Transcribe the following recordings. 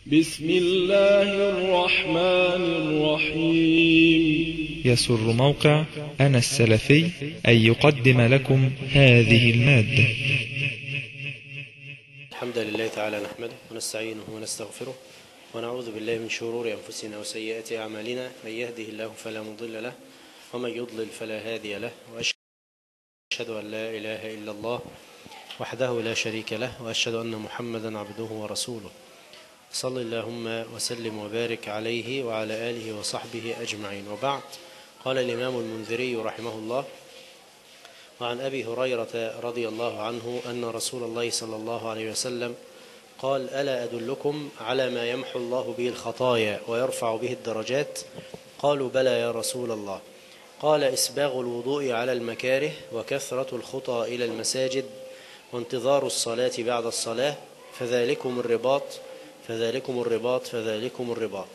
بسم الله الرحمن الرحيم يسر موقع أنا السلفي أن يقدم لكم هذه المادة الحمد لله تعالى نحمده ونستعينه ونستغفره ونعوذ بالله من شرور أنفسنا وسيئات أعمالنا من يهده الله فلا مضل له ومن يضلل فلا هادي له وأشهد أن لا إله إلا الله وحده لا شريك له وأشهد أن محمدا عبده ورسوله صل اللهم وسلم وبارك عليه وعلى آله وصحبه أجمعين وبعد قال الإمام المنذري رحمه الله وعن أبي هريرة رضي الله عنه أن رسول الله صلى الله عليه وسلم قال ألا أدلكم على ما يمحو الله به الخطايا ويرفع به الدرجات قالوا بلى يا رسول الله قال إسباغ الوضوء على المكاره وكثرة الخطى إلى المساجد وانتظار الصلاة بعد الصلاة فذلكم الرباط فذلكم الرباط فذلكم الرباط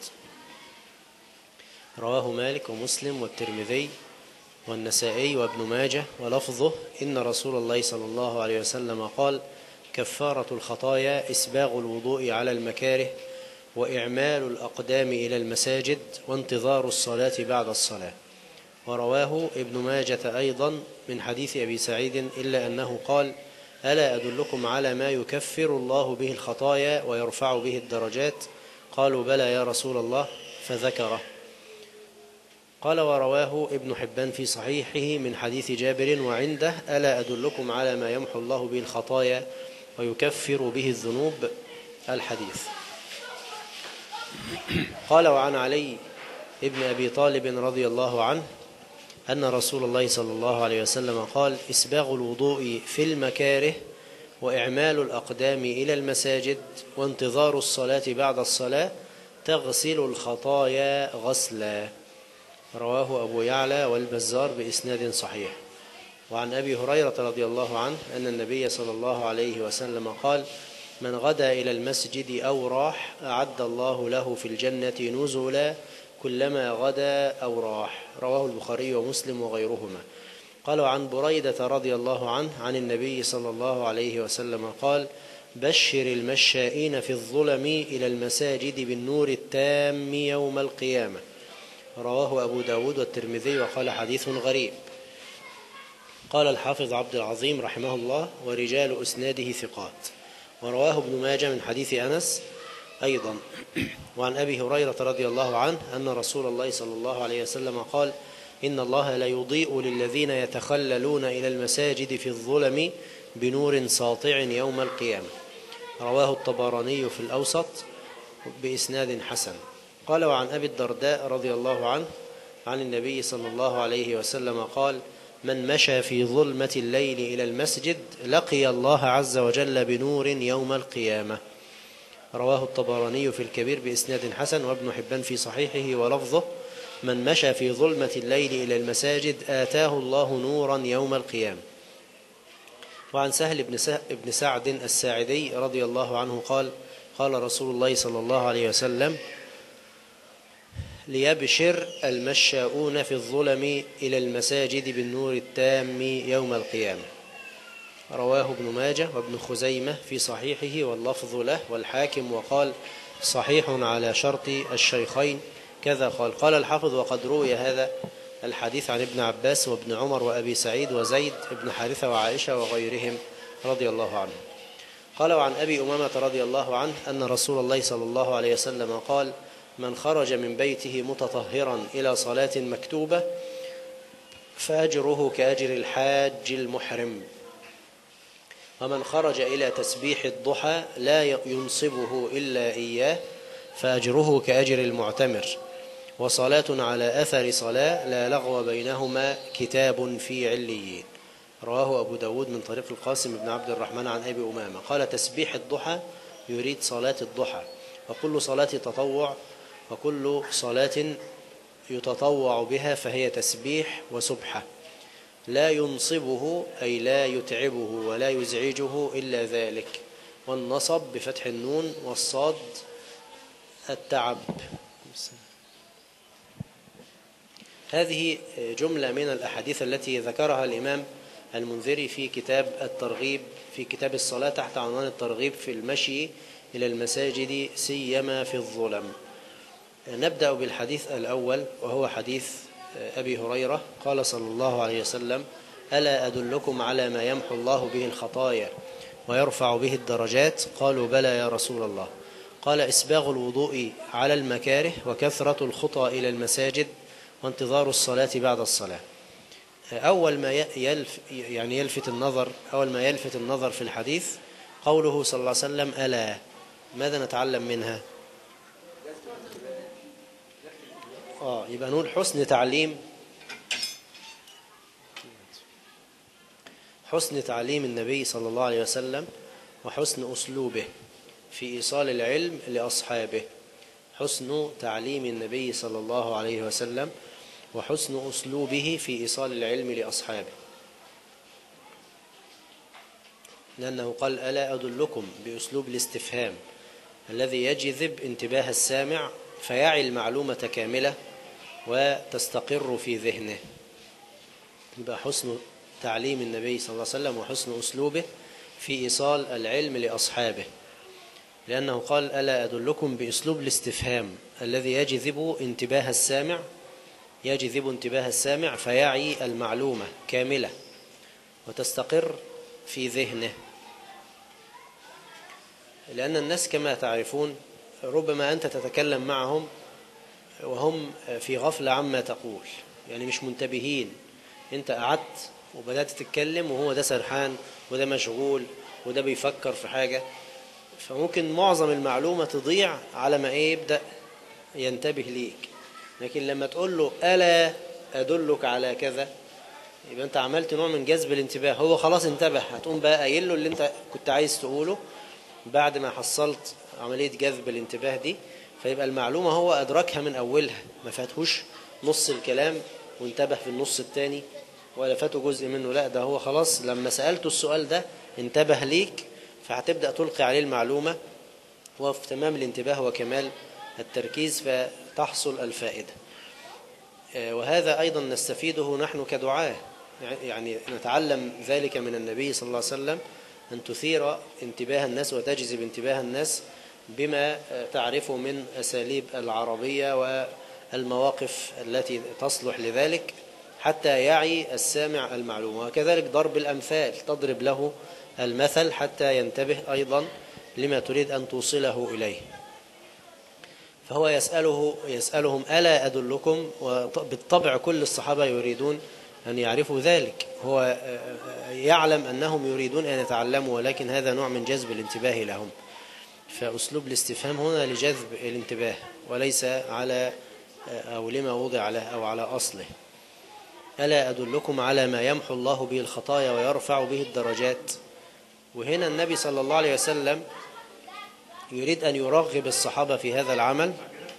رواه مالك ومسلم والترمذي والنسائي وابن ماجه ولفظه إن رسول الله صلى الله عليه وسلم قال كفارة الخطايا إسباغ الوضوء على المكاره وإعمال الأقدام إلى المساجد وانتظار الصلاة بعد الصلاة ورواه ابن ماجة أيضا من حديث أبي سعيد إلا أنه قال ألا أدلكم على ما يكفر الله به الخطايا ويرفع به الدرجات قالوا بلى يا رسول الله فذكره قال ورواه ابن حبان في صحيحه من حديث جابر وعنده ألا أدلكم على ما يمحو الله به الخطايا ويكفر به الذنوب الحديث قال وعن علي ابن أبي طالب رضي الله عنه أن رسول الله صلى الله عليه وسلم قال إسباغ الوضوء في المكاره وإعمال الأقدام إلى المساجد وانتظار الصلاة بعد الصلاة تغسل الخطايا غسلا رواه أبو يعلى والبزار بإسناد صحيح وعن أبي هريرة رضي الله عنه أن النبي صلى الله عليه وسلم قال من غدا إلى المسجد أو راح أعد الله له في الجنة نزلا كلما غدا أو راح رواه البخاري ومسلم وغيرهما قال عن بريدة رضي الله عنه عن النبي صلى الله عليه وسلم قال بشر المشائين في الظلم إلى المساجد بالنور التام يوم القيامة رواه أبو داود والترمذي وقال حديث غريب قال الحافظ عبد العظيم رحمه الله ورجال أسناده ثقات ورواه ابن ماجه من حديث أنس أيضا وعن أبي هريرة رضي الله عنه أن رسول الله صلى الله عليه وسلم قال إن الله لا يضيء للذين يتخللون إلى المساجد في الظلم بنور ساطع يوم القيامة رواه الطبراني في الأوسط بإسناد حسن قال وعن أبي الدرداء رضي الله عنه عن النبي صلى الله عليه وسلم قال من مشى في ظلمة الليل إلى المسجد لقي الله عز وجل بنور يوم القيامة رواه الطبراني في الكبير بإسناد حسن وابن حبان في صحيحه ولفظه من مشى في ظلمة الليل إلى المساجد آتاه الله نورا يوم القيامة وعن سهل بن سعد الساعدي رضي الله عنه قال قال رسول الله صلى الله عليه وسلم ليبشر المشاؤون في الظلم إلى المساجد بالنور التام يوم القيامة رواه ابن ماجه وابن خزيمة في صحيحه واللفظ له والحاكم وقال صحيح على شرط الشيخين كذا قال قال الحافظ وقد روي هذا الحديث عن ابن عباس وابن عمر وأبي سعيد وزيد ابن حارثة وعائشة وغيرهم رضي الله عنهم قال وعن أبي أمامة رضي الله عنه أن رسول الله صلى الله عليه وسلم قال من خرج من بيته متطهرا إلى صلاة مكتوبة فأجره كأجر الحاج المحرم ومن خرج إلى تسبيح الضحى لا ينصبه إلا إياه فأجره كأجر المعتمر وصلاة على أثر صلاة لا لغو بينهما كتاب في عليين رواه أبو داود من طريق القاسم بن عبد الرحمن عن أبي أمامة قال تسبيح الضحى يريد صلاة الضحى وكل صلاة تطوع وكل صلاة يتطوع بها فهي تسبيح وسبحة لا ينصبه أي لا يتعبه ولا يزعجه إلا ذلك والنصب بفتح النون والصاد التعب هذه جملة من الأحاديث التي ذكرها الإمام المنذري في كتاب الترغيب في كتاب الصلاة تحت عنوان الترغيب في المشي إلى المساجد سيما في الظلم نبدأ بالحديث الأول وهو حديث أبي هريرة قال صلى الله عليه وسلم ألا أدلكم على ما يمحو الله به الخطايا ويرفع به الدرجات قالوا بلى يا رسول الله قال إسباغ الوضوء على المكاره وكثرة الخطى إلى المساجد وانتظار الصلاة بعد الصلاة أول ما يلف يعني يلفت النظر أول ما يلفت النظر في الحديث قوله صلى الله عليه وسلم ألا ماذا نتعلم منها آه يبقى نقول حسن تعليم حسن تعليم النبي صلى الله عليه وسلم وحسن أسلوبه في إيصال العلم لأصحابه حسن تعليم النبي صلى الله عليه وسلم وحسن أسلوبه في إيصال العلم لأصحابه لأنه قال ألا أدلكم بأسلوب الاستفهام الذي يجذب انتباه السامع فيعي المعلومة كاملة وتستقر في ذهنه يبقى حسن تعليم النبي صلى الله عليه وسلم وحسن أسلوبه في إيصال العلم لأصحابه لأنه قال ألا أدلكم بأسلوب الاستفهام الذي يجذب انتباه السامع يجذب انتباه السامع فيعي المعلومة كاملة وتستقر في ذهنه لأن الناس كما تعرفون ربما أنت تتكلم معهم وهم في غفلة عما تقول يعني مش منتبهين أنت قعدت وبدأت تتكلم وهو ده سرحان وده مشغول وده بيفكر في حاجة فممكن معظم المعلومة تضيع على ما إيه يبدأ ينتبه ليك لكن لما تقول له ألا أدلك على كذا يبقى أنت عملت نوع من جذب الانتباه هو خلاص انتبه هتقوم بقى قايل له اللي أنت كنت عايز تقوله بعد ما حصلت عملية جذب الانتباه دي فيبقى المعلومة هو أدركها من أولها ما فاتهوش نص الكلام وانتبه في النص التاني ولا فاته جزء منه لا ده هو خلاص لما سألته السؤال ده انتبه ليك فهتبدأ تلقي عليه المعلومة وفي تمام الانتباه وكمال التركيز فتحصل الفائدة وهذا أيضا نستفيده نحن كدعاة يعني نتعلم ذلك من النبي صلى الله عليه وسلم أن تثير انتباه الناس وتجذب انتباه الناس بما تعرفه من أساليب العربية والمواقف التي تصلح لذلك حتى يعي السامع المعلومة وكذلك ضرب الأمثال تضرب له المثل حتى ينتبه أيضا لما تريد أن توصله إليه فهو يسأله يسألهم ألا أدلكم وبالطبع كل الصحابة يريدون أن يعرفوا ذلك هو يعلم أنهم يريدون أن يتعلموا ولكن هذا نوع من جذب الانتباه لهم فأسلوب الاستفهام هنا لجذب الانتباه وليس على أو لما وضع له أو على أصله ألا أدلكم على ما يمحو الله به الخطايا ويرفع به الدرجات وهنا النبي صلى الله عليه وسلم يريد أن يرغب الصحابة في هذا العمل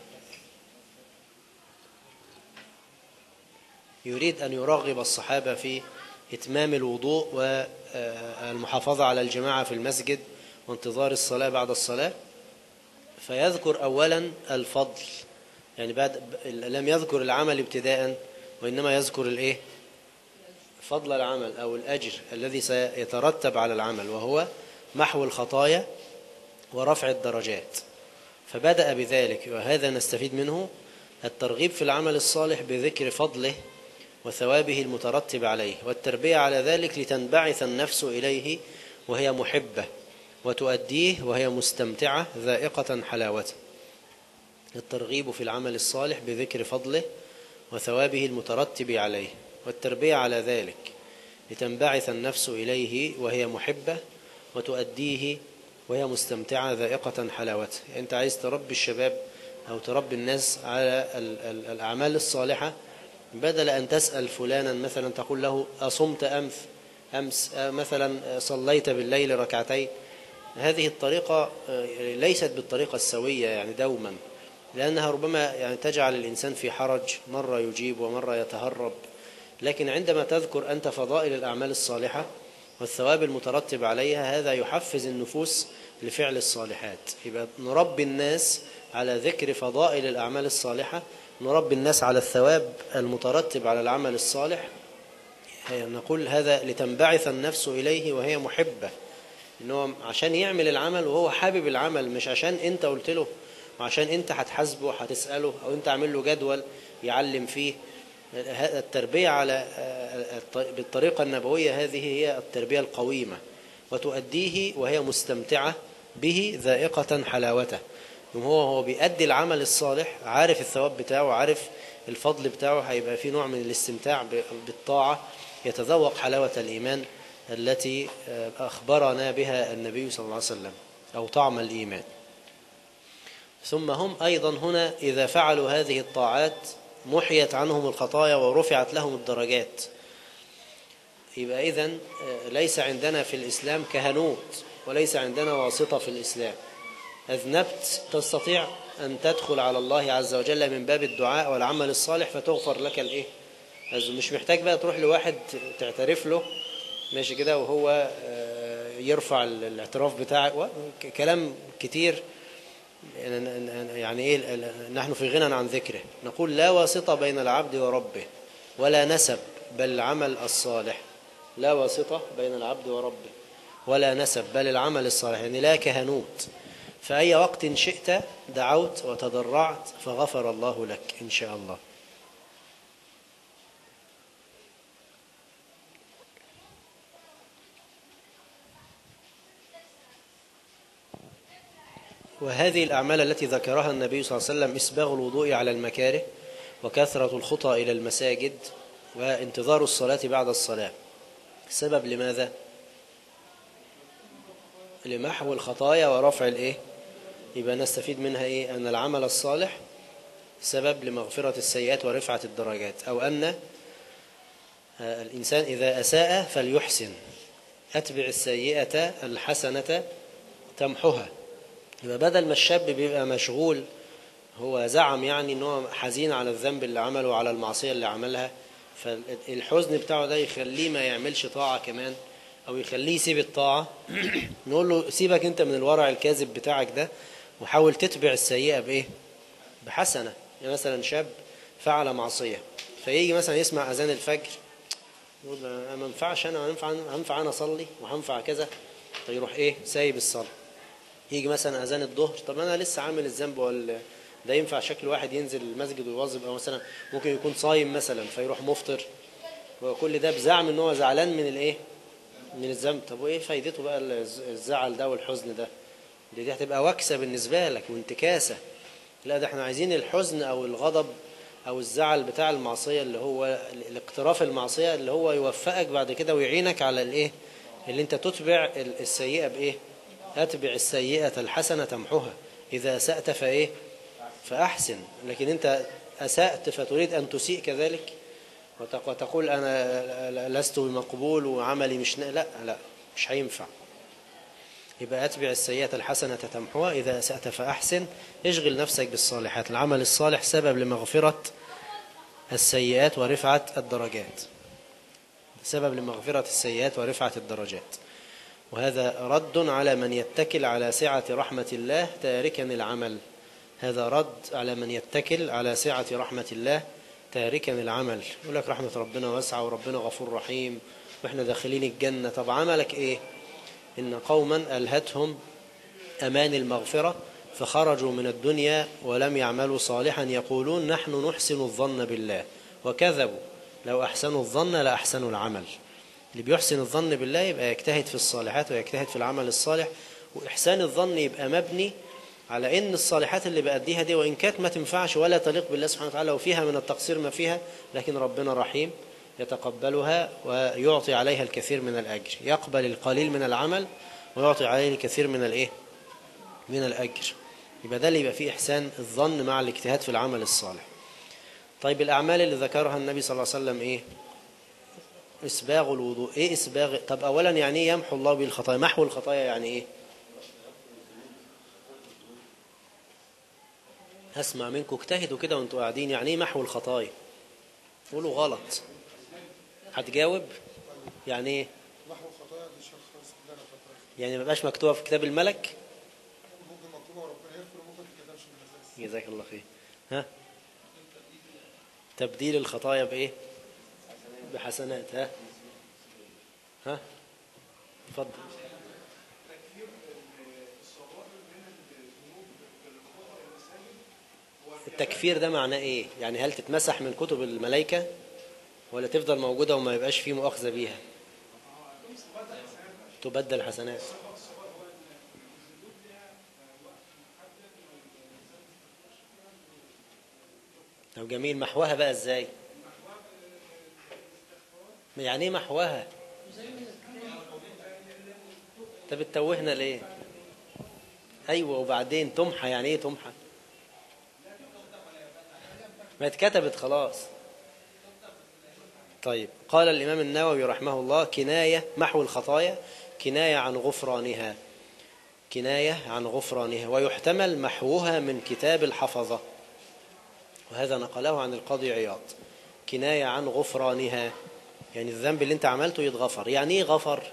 يريد أن يرغب الصحابة في إتمام الوضوء والمحافظة على الجماعة في المسجد وانتظار الصلاة بعد الصلاة فيذكر أولا الفضل يعني بعد لم يذكر العمل ابتداء وإنما يذكر الإيه فضل العمل أو الأجر الذي سيترتب على العمل وهو محو الخطايا ورفع الدرجات فبدأ بذلك وهذا نستفيد منه الترغيب في العمل الصالح بذكر فضله وثوابه المترتب عليه والتربية على ذلك لتنبعث النفس إليه وهي محبة وتؤديه وهي مستمتعة ذائقة حلاوته الترغيب في العمل الصالح بذكر فضله وثوابه المترتب عليه والتربية على ذلك لتنبعث النفس إليه وهي محبة وتؤديه وهي مستمتعة ذائقة حلاوته يعني أنت عايز تربي الشباب أو تربي الناس على الأعمال الصالحة بدل أن تسأل فلانا مثلا تقول له أصمت أمس أمس مثلا صليت بالليل ركعتين هذه الطريقة ليست بالطريقة السوية يعني دوما لأنها ربما يعني تجعل الإنسان في حرج مرة يجيب ومرة يتهرب لكن عندما تذكر أنت فضائل الأعمال الصالحة والثواب المترتب عليها هذا يحفز النفوس لفعل الصالحات يبقى نربي الناس على ذكر فضائل الأعمال الصالحة نربي الناس على الثواب المترتب على العمل الصالح نقول هذا لتنبعث النفس إليه وهي محبة ان هو عشان يعمل العمل وهو حابب العمل مش عشان انت قلت له وعشان انت هتحاسبه وهتساله او انت عامل له جدول يعلم فيه التربيه على بالطريقه النبويه هذه هي التربيه القويمه وتؤديه وهي مستمتعه به ذائقه حلاوته يوم هو هو بيأدي العمل الصالح عارف الثواب بتاعه عارف الفضل بتاعه هيبقى فيه نوع من الاستمتاع بالطاعة يتذوق حلاوة الإيمان التي أخبرنا بها النبي صلى الله عليه وسلم أو طعم الإيمان ثم هم أيضا هنا إذا فعلوا هذه الطاعات محيت عنهم الخطايا ورفعت لهم الدرجات يبقى إذن ليس عندنا في الإسلام كهنوت وليس عندنا واسطة في الإسلام أذنبت تستطيع أن تدخل على الله عز وجل من باب الدعاء والعمل الصالح فتغفر لك الإيه مش محتاج بقى تروح لواحد تعترف له ماشي كده وهو يرفع الاعتراف بتاعك كلام كتير يعني ايه نحن في غنى عن ذكره نقول لا واسطة بين العبد وربه ولا نسب بل العمل الصالح لا واسطة بين العبد وربه ولا نسب بل العمل الصالح يعني لا كهنوت فأي وقت شئت دعوت وتضرعت فغفر الله لك إن شاء الله وهذه الأعمال التي ذكرها النبي صلى الله عليه وسلم إسباغ الوضوء على المكاره وكثرة الخطى إلى المساجد وانتظار الصلاة بعد الصلاة السبب لماذا؟ لمحو الخطايا ورفع الإيه؟ يبقى نستفيد منها إيه؟ أن العمل الصالح سبب لمغفرة السيئات ورفعة الدرجات أو أن الإنسان إذا أساء فليحسن أتبع السيئة الحسنة تمحها يبقى بدل ما الشاب بيبقى مشغول هو زعم يعني ان هو حزين على الذنب اللي عمله وعلى المعصية اللي عملها فالحزن بتاعه ده يخليه ما يعملش طاعة كمان او يخليه يسيب الطاعة نقول له سيبك انت من الورع الكاذب بتاعك ده وحاول تتبع السيئة بايه بحسنة يعني مثلا شاب فعل معصية فيجي مثلا يسمع اذان الفجر يقول ما ينفعش انا هنفع هنفع انا اصلي وهنفع كذا فيروح ايه سايب الصلاه يجي مثلا اذان الظهر طب انا لسه عامل الذنب ولا ده ينفع شكل واحد ينزل المسجد ويواظب او مثلا ممكن يكون صايم مثلا فيروح مفطر وكل ده بزعم ان هو زعلان من الايه من الذنب طب وايه فايدته بقى الزعل ده والحزن ده دي, دي هتبقى وكسه بالنسبه لك وانتكاسه لا ده احنا عايزين الحزن او الغضب او الزعل بتاع المعصيه اللي هو الاقتراف المعصيه اللي هو يوفقك بعد كده ويعينك على الايه اللي انت تتبع السيئه بايه أتبع السيئة الحسنة تمحها إذا أسأت فإيه فأحسن لكن أنت أسأت فتريد أن تسيء كذلك وتقول أنا لست بمقبول وعملي مش لا لا مش هينفع يبقى أتبع السيئة الحسنة تمحها إذا أسأت فأحسن اشغل نفسك بالصالحات العمل الصالح سبب لمغفرة السيئات ورفعة الدرجات سبب لمغفرة السيئات ورفعة الدرجات وهذا رد على من يتكل على سعة رحمة الله تاركا العمل هذا رد على من يتكل على سعة رحمة الله تاركا العمل يقول لك رحمة ربنا واسعة وربنا غفور رحيم واحنا داخلين الجنة طب عملك ايه إن قوما ألهتهم أمان المغفرة فخرجوا من الدنيا ولم يعملوا صالحا يقولون نحن نحسن الظن بالله وكذبوا لو أحسنوا الظن لأحسنوا العمل اللي بيحسن الظن بالله يبقى يجتهد في الصالحات ويجتهد في العمل الصالح وإحسان الظن يبقى مبني على إن الصالحات اللي بأديها دي وإن كانت ما تنفعش ولا تليق بالله سبحانه وتعالى وفيها من التقصير ما فيها لكن ربنا رحيم يتقبلها ويعطي عليها الكثير من الأجر يقبل القليل من العمل ويعطي عليه الكثير من الإيه من الأجر يبقى ده اللي يبقى فيه إحسان الظن مع الاجتهاد في العمل الصالح طيب الأعمال اللي ذكرها النبي صلى الله عليه وسلم إيه إسباغ الوضوء إيه إسباغ طب أولا يعني إيه يمحو الله به الخطايا محو الخطايا يعني إيه هسمع منكم اجتهدوا كده وانتوا قاعدين يعني ايه محو الخطايا قولوا غلط هتجاوب يعني ايه محو الخطايا دي شخص لنا خطايا يعني ما بقاش مكتوبه في كتاب الملك ممكن مكتوبه وربنا يغفر وممكن ما تتكتبش من الاساس جزاك الله خير ها تبديل الخطايا بايه بحسنات ها ها اتفضل التكفير ده معناه ايه يعني هل تتمسح من كتب الملائكة ولا تفضل موجودة وما يبقاش فيه مؤاخذة بيها تبدل حسنات طب جميل محوها بقى ازاي يعني ايه محوها طب بتتوهنا ليه ايوه وبعدين تمحى يعني ايه تمحى ما اتكتبت خلاص طيب قال الإمام النووي رحمه الله كناية محو الخطايا كناية عن غفرانها كناية عن غفرانها ويحتمل محوها من كتاب الحفظة وهذا نقله عن القاضي عياض كناية عن غفرانها يعني الذنب اللي انت عملته يتغفر يعني ايه غفر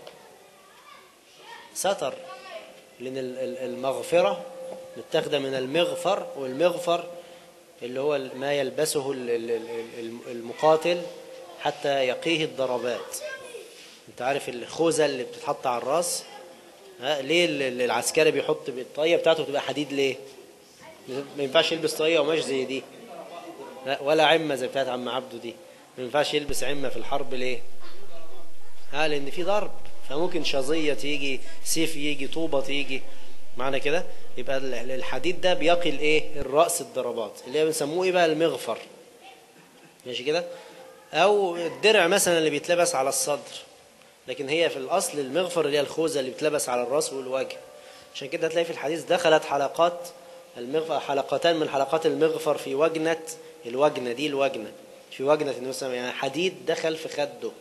ستر لأن ال- ال- المغفرة متاخدة من المغفر والمغفر اللي هو ما يلبسه ال- ال- ال- المقاتل حتى يقيه الضربات انت عارف الخوذة اللي بتتحط على الراس ها ليه ال- ال- العسكري بيحط الطاقية بتاعته تبقى حديد ليه ما ينفعش يلبس طاقية وماش زي دي لا ولا عمة زي بتاعت عم عبده دي ما ينفعش يلبس عمة في الحرب ليه ها لان في ضرب فممكن شظية تيجي سيف يجي طوبة تيجي معنى كده يبقى ال- ال- الحديد ده بيقي الايه الرأس الضربات اللي هي بنسموه ايه بقى المغفر ماشي كده او الدرع مثلا اللي بيتلبس على الصدر لكن هي في الاصل المغفر اللي هي الخوذه اللي بتلبس على الراس والوجه عشان كده هتلاقي في الحديث دخلت حلقات المغفر حلقتان من حلقات المغفر في وجنة الوجنة دي الوجنة في وجنة النبي صلى الله عليه وسلم يعني حديد دخل في خده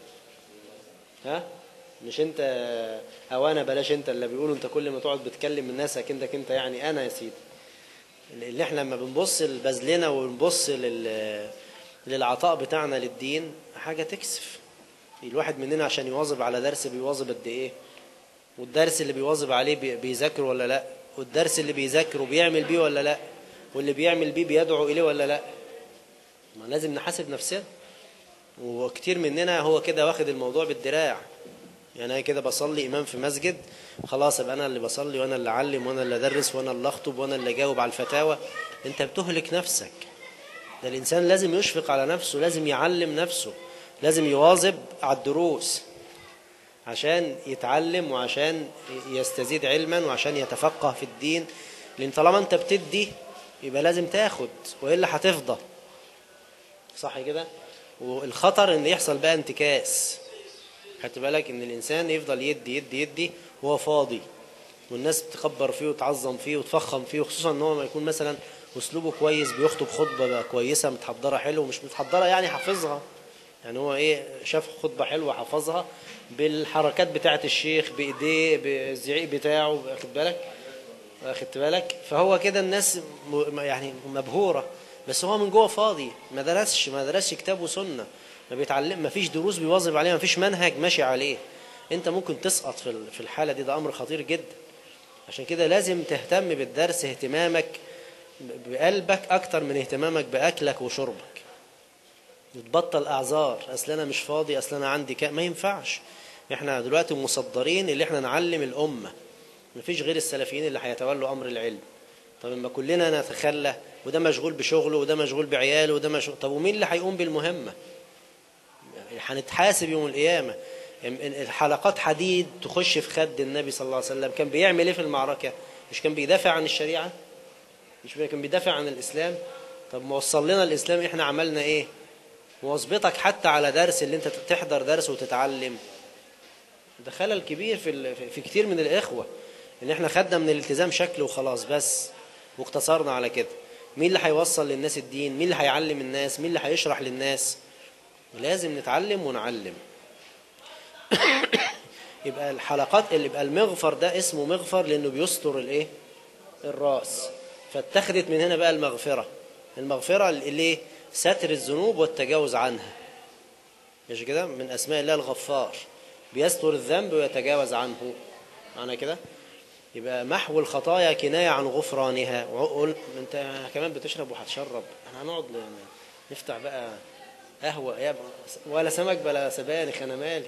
ها مش انت او انا بلاش انت اللي بيقولوا انت كل ما تقعد بتكلم الناس اكنك انت يعني انا يا سيدي اللي احنا لما بنبص لبذلنا ونبص لل للعطاء بتاعنا للدين حاجة تكسف الواحد مننا عشان يواظب على درس بيواظب قد ايه والدرس اللي بيواظب عليه بي- بيذاكره ولا لا والدرس اللي بيذاكره بيعمل بيه ولا لا واللي بيعمل بيه بيدعو اليه ولا لا ما لازم نحاسب نفسنا وكتير مننا هو كده واخد الموضوع بالدراع يعني انا كده بصلي امام في مسجد خلاص ابقى انا اللي بصلي وانا اللي اعلم وانا اللي ادرس وانا اللي اخطب وانا اللي اجاوب على الفتاوى انت بتهلك نفسك ده الانسان لازم يشفق على نفسه لازم يعلم نفسه لازم يواظب على الدروس عشان يتعلم وعشان يستزيد علما وعشان يتفقه في الدين لان طالما انت بتدي يبقى لازم تاخد والا هتفضى صح كده والخطر ان يحصل بقى انتكاس خدت بالك ان الانسان يفضل يدي يدي يدي وهو فاضي والناس تكبر فيه وتعظم فيه وتفخم فيه وخصوصا ان هو ما يكون مثلا اسلوبه كويس بيخطب خطبه بقى كويسه متحضره حلو مش متحضره يعني حافظها يعني هو ايه شاف خطبه حلوه حفظها بالحركات بتاعه الشيخ بايديه بالزعيق بتاعه واخد بالك واخدت بالك فهو كده الناس م- يعني مبهوره بس هو من جوه فاضي ما درسش ما درسش كتاب وسنه ما بيتعلم ما فيش دروس بيواظب عليها ما فيش منهج ماشي عليه انت ممكن تسقط في ال- في الحاله دي ده امر خطير جدا عشان كده لازم تهتم بالدرس اهتمامك ب- بقلبك اكتر من اهتمامك باكلك وشربك وتبطل اعذار اصل انا مش فاضي اصل انا عندي كا ما ينفعش احنا دلوقتي مصدرين اللي احنا نعلم الامه مفيش غير السلفيين اللي هيتولوا امر العلم طب اما كلنا نتخلى وده مشغول بشغله وده مشغول بعياله وده مشغول طب ومين اللي هيقوم بالمهمه هنتحاسب يوم القيامه الحلقات حديد تخش في خد النبي صلى الله عليه وسلم كان بيعمل ايه في المعركه مش كان بيدافع عن الشريعه مش كان بيدافع عن الاسلام طب ما وصل لنا الاسلام احنا عملنا ايه مواظبتك حتى على درس اللي انت تحضر درس وتتعلم ده خلل كبير في ال- في- في كتير من الاخوه ان احنا خدنا من الالتزام شكل وخلاص بس واقتصرنا على كده مين اللي هيوصل للناس الدين مين اللي هيعلم الناس مين اللي هيشرح للناس لازم نتعلم ونعلم يبقى الحلقات اللي يبقى المغفر ده اسمه مغفر لانه بيستر الايه الراس فاتخذت من هنا بقى المغفره المغفره اللي إيه؟ ستر الذنوب والتجاوز عنها مش كده من اسماء الله الغفار بيستر الذنب ويتجاوز عنه معنى كده يبقى محو الخطايا كناية عن غفرانها وقول انت كمان بتشرب وهتشرب احنا هنقعد ن- نفتح بقى قهوة يا ب- ولا سمك بلا سبانخ انا مالي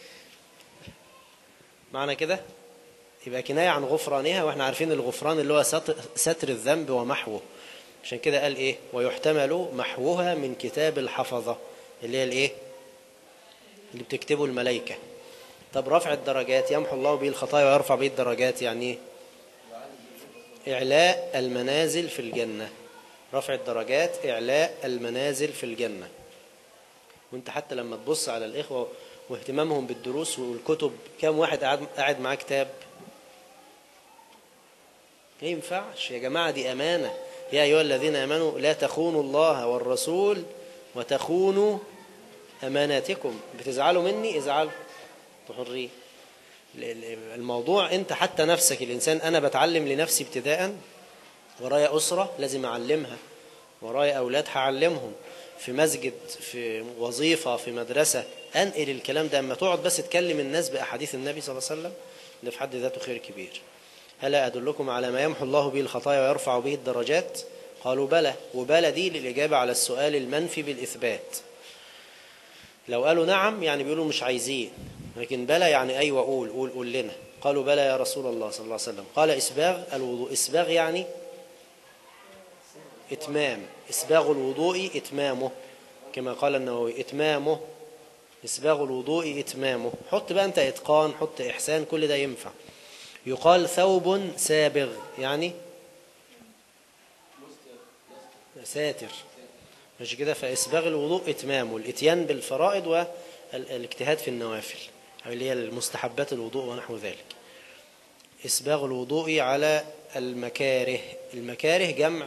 معنى كده يبقى كناية عن غفرانها واحنا عارفين الغفران اللي هو ستر, ستر الذنب ومحوه عشان كده قال ايه ويحتمل محوها من كتاب الحفظة اللي هي الايه اللي بتكتبه الملائكة طب رفع الدرجات يمحو الله به الخطايا ويرفع به الدرجات يعني ايه إعلاء المنازل في الجنة رفع الدرجات إعلاء المنازل في الجنة وانت حتى لما تبص على الإخوة واهتمامهم بالدروس والكتب كم واحد قاعد قاعد معاه كتاب ما ينفعش يا جماعة دي أمانة يا أيها الذين آمنوا لا تخونوا الله والرسول وتخونوا أماناتكم بتزعلوا مني ازعلوا تحرين الموضوع أنت حتى نفسك الإنسان أنا بتعلم لنفسي ابتداء ورايا أسرة لازم أعلمها ورايا أولاد هعلمهم في مسجد في وظيفة في مدرسة أنقل الكلام ده أما تقعد بس تكلم الناس بأحاديث النبي صلى الله عليه وسلم ده في حد ذاته خير كبير هلا أدلكم على ما يمحو الله به الخطايا ويرفع به الدرجات قالوا بلى وبلى دي للإجابة على السؤال المنفي بالإثبات لو قالوا نعم يعني بيقولوا مش عايزين لكن بلى يعني أيوة قول قول قول لنا قالوا بلى يا رسول الله صلى الله عليه وسلم قال إسباغ الوضوء إسباغ يعني إتمام إسباغ الوضوء إتمامه كما قال النووي إتمامه إسباغ الوضوء إتمامه حط بقى أنت إتقان حط إحسان كل ده ينفع يقال ثوب سابغ يعني ساتر مش كده فإسباغ الوضوء إتمامه الإتيان بالفرائض والاجتهاد في النوافل أو اللي هي المستحبات الوضوء ونحو ذلك إسباغ الوضوء على المكاره المكاره جمع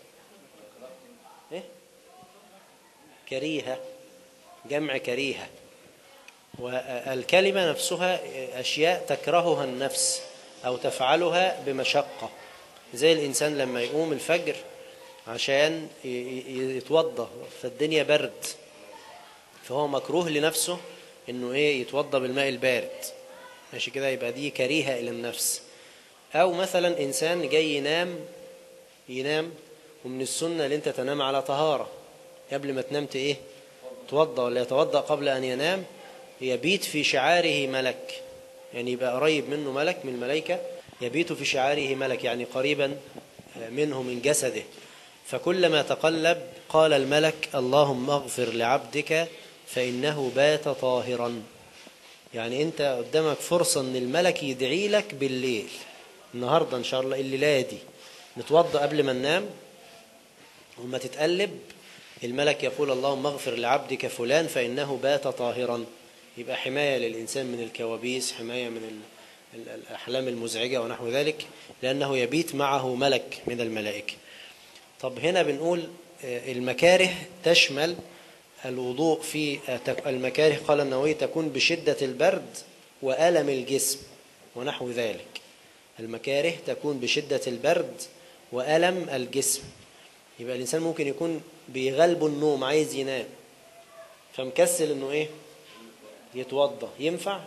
إيه؟ كريهة جمع كريهة والكلمة نفسها أشياء تكرهها النفس أو تفعلها بمشقة زي الإنسان لما يقوم الفجر عشان يتوضى فالدنيا برد فهو مكروه لنفسه انه ايه يتوضى بالماء البارد ماشي كده يبقى دي كريهة الى النفس او مثلا انسان جاي ينام ينام ومن السنة اللي انت تنام على طهارة قبل ما تنام ايه توضى ولا يتوضى قبل ان ينام يبيت في شعاره ملك يعني يبقى قريب منه ملك من الملائكة يبيت في شعاره ملك يعني قريبا منه من جسده فكلما تقلب قال الملك اللهم اغفر لعبدك فإنه بات طاهرا يعني انت قدامك فرصة ان الملك يدعي لك بالليل النهاردة ان شاء الله الليلة دي نتوضى قبل ما ننام وما تتقلب الملك يقول اللهم اغفر لعبدك فلان فإنه بات طاهرا يبقى حماية للإنسان من الكوابيس حماية من الأحلام المزعجة ونحو ذلك لأنه يبيت معه ملك من الملائكة طب هنا بنقول المكاره تشمل الوضوء في المكاره قال النووي تكون بشدة البرد وألم الجسم ونحو ذلك المكاره تكون بشدة البرد وألم الجسم يبقى الإنسان ممكن يكون بيغلبه النوم عايز ينام فمكسل انه ايه يتوضى ينفع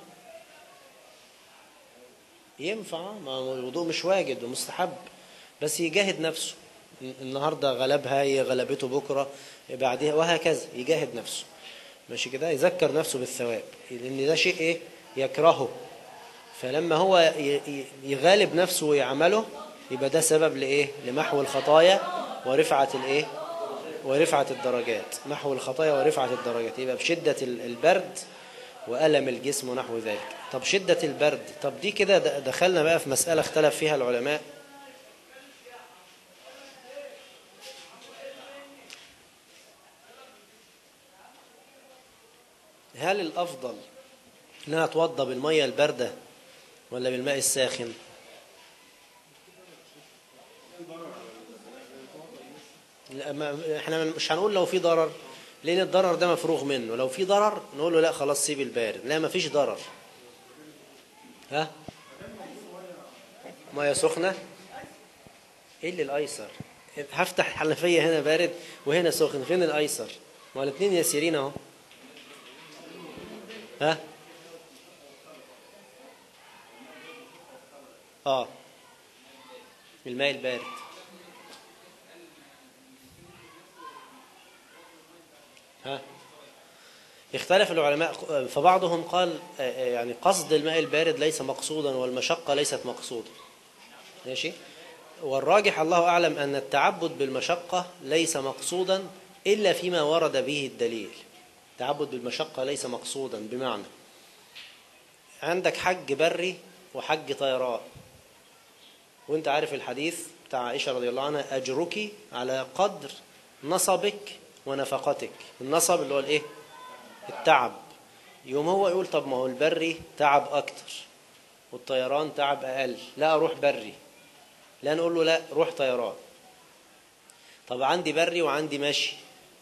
ينفع ما الوضوء مش واجب ومستحب بس يجاهد نفسه النهارده غلبها هي غلبته بكره بعدها وهكذا يجاهد نفسه ماشي كده يذكر نفسه بالثواب لان ده شيء ايه يكرهه فلما هو يغالب نفسه ويعمله يبقى ده سبب لايه لمحو الخطايا ورفعه الايه ورفعه الدرجات محو الخطايا ورفعه الدرجات يبقى بشده البرد وألم الجسم ونحو ذلك طب شدة البرد طب دي كده دخلنا بقى في مسألة اختلف فيها العلماء هل الأفضل ان انا اتوضى بالمية الباردة ولا بالماء الساخن لا ما احنا مش هنقول لو في ضرر لان الضرر ده مفروغ منه لو في ضرر نقول له لا خلاص سيب البارد لا ما فيش ضرر ها ميه سخنه ايه اللي الايسر هفتح الحنفيه هنا بارد وهنا سخن فين الايسر ما الاثنين يسيرين اهو ها اه الماء البارد ها اختلف العلماء فبعضهم قال يعني قصد الماء البارد ليس مقصودا والمشقة ليست مقصودة ماشي والراجح الله أعلم أن التعبد بالمشقة ليس مقصودا إلا فيما ورد به الدليل التعبد بالمشقة ليس مقصودا بمعنى عندك حج بري وحج طيران وانت عارف الحديث بتاع عائشة رضي الله عنها أجرك على قدر نصبك ونفقتك النصب اللي هو الايه التعب يوم هو يقول طب ما هو البري تعب أكتر والطيران تعب أقل لا أروح بري لا نقول له لا روح طيران طب عندي بري وعندي ماشي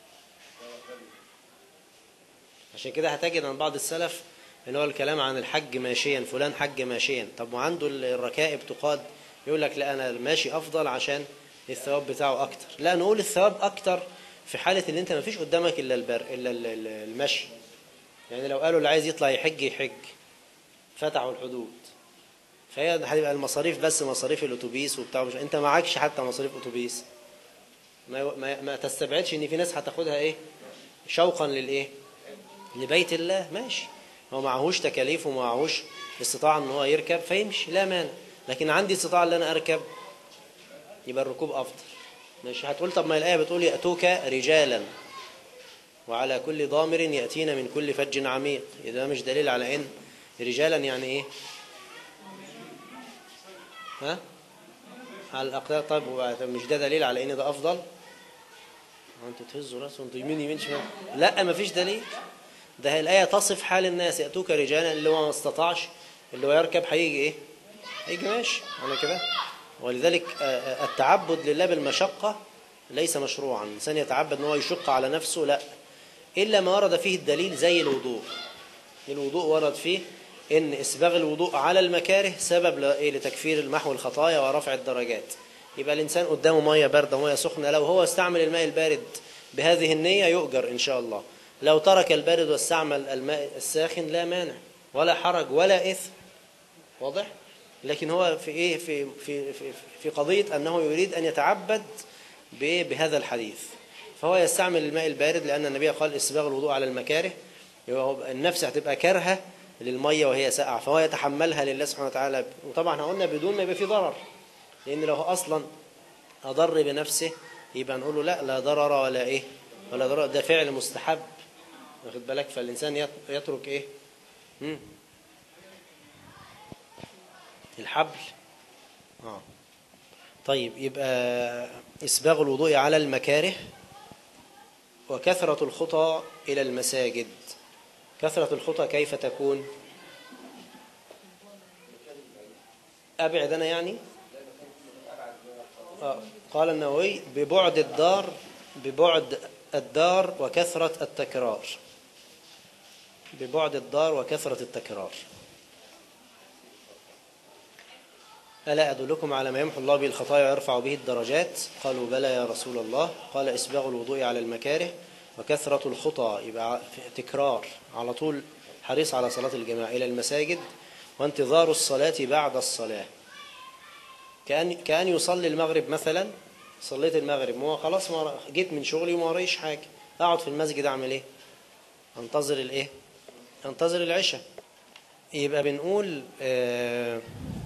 عشان كده هتجد عن بعض السلف اللي هو الكلام عن الحج ماشيا فلان حج ماشيا طب وعنده الركائب تقاد يقول لك لا انا الماشي افضل عشان الثواب بتاعه اكتر لا نقول الثواب اكتر في حالة ان انت ما فيش قدامك الا البر الا ال- ال- المشي يعني لو قالوا اللي عايز يطلع يحج يحج فتحوا الحدود فهي هتبقى المصاريف بس مصاريف الاتوبيس وبتاع مش انت معكش حتى مصاريف اتوبيس ما, ما, ما تستبعدش ان في ناس هتاخدها ايه شوقا للايه لبيت الله ماشي هو معهوش تكاليف ومعهوش استطاعة ان هو يركب فيمشي لا مانع لكن عندي استطاعة ان انا اركب يبقى الركوب افضل ماشي هتقول طب ما الايه بتقول ياتوك رجالا وعلى كل ضامر ياتينا من كل فج عميق ده مش دليل على ان رجالا يعني ايه ها على الاقدار طيب وبعد- مش ده دليل على ان ده افضل هو انتوا تهزوا راسكم انتوا يمين يمين شمال لا مفيش دليل ده الآية تصف حال الناس يأتوك رجالا اللي هو ما استطاعش اللي هو يركب هيجي ايه هيجي ماشي انا كده ولذلك آه، آه، التعبد لله بالمشقة ليس مشروعا الإنسان يتعبد ان هو يشق على نفسه لا إلا ما ورد فيه الدليل زي الوضوء الوضوء ورد فيه إن إسباغ الوضوء على المكاره سبب ل- إيه؟ لتكفير المحو الخطايا ورفع الدرجات يبقى الإنسان قدامه مية باردة ومية سخنة لو هو استعمل الماء البارد بهذه النية يؤجر إن شاء الله لو ترك البارد واستعمل الماء الساخن لا مانع ولا حرج ولا إثم واضح لكن هو في إيه في في في, في قضية أنه يريد أن يتعبد بإيه؟ بهذا الحديث فهو يستعمل الماء البارد لأن النبي قال إسباغ الوضوء على المكاره يبقى هو النفس هتبقى كارهة للمية وهي ساقعة فهو يتحملها لله سبحانه وتعالى وطبعا احنا قلنا بدون ما يبقى في ضرر لأن لو هو أصلا أضر بنفسه يبقى نقول له لا لا ضرر ولا إيه ولا ضرر ده فعل مستحب واخد بالك فالإنسان يت- يترك إيه مم. الحبل آه. طيب يبقى إسباغ الوضوء على المكاره وكثرة الخطى إلى المساجد كثرة الخطى كيف تكون أبعد أنا يعني آه. قال النووي ببعد الدار ببعد الدار وكثرة التكرار ببعد الدار وكثرة التكرار ألا أدلكم على ما يمحو الله به الخطايا ويرفع به الدرجات قالوا بلى يا رسول الله قال إسباغ الوضوء على المكاره وكثرة الخطى يبقى في تكرار على طول حريص على صلاة الجماعة إلى المساجد وانتظار الصلاة بعد الصلاة كأن, كأن يصلي المغرب مثلا صليت المغرب ما هو خلاص ما جيت من شغلي وما ورايش حاجة أقعد في المسجد أعمل إيه أنتظر الإيه أنتظر العشاء يبقى بنقول آه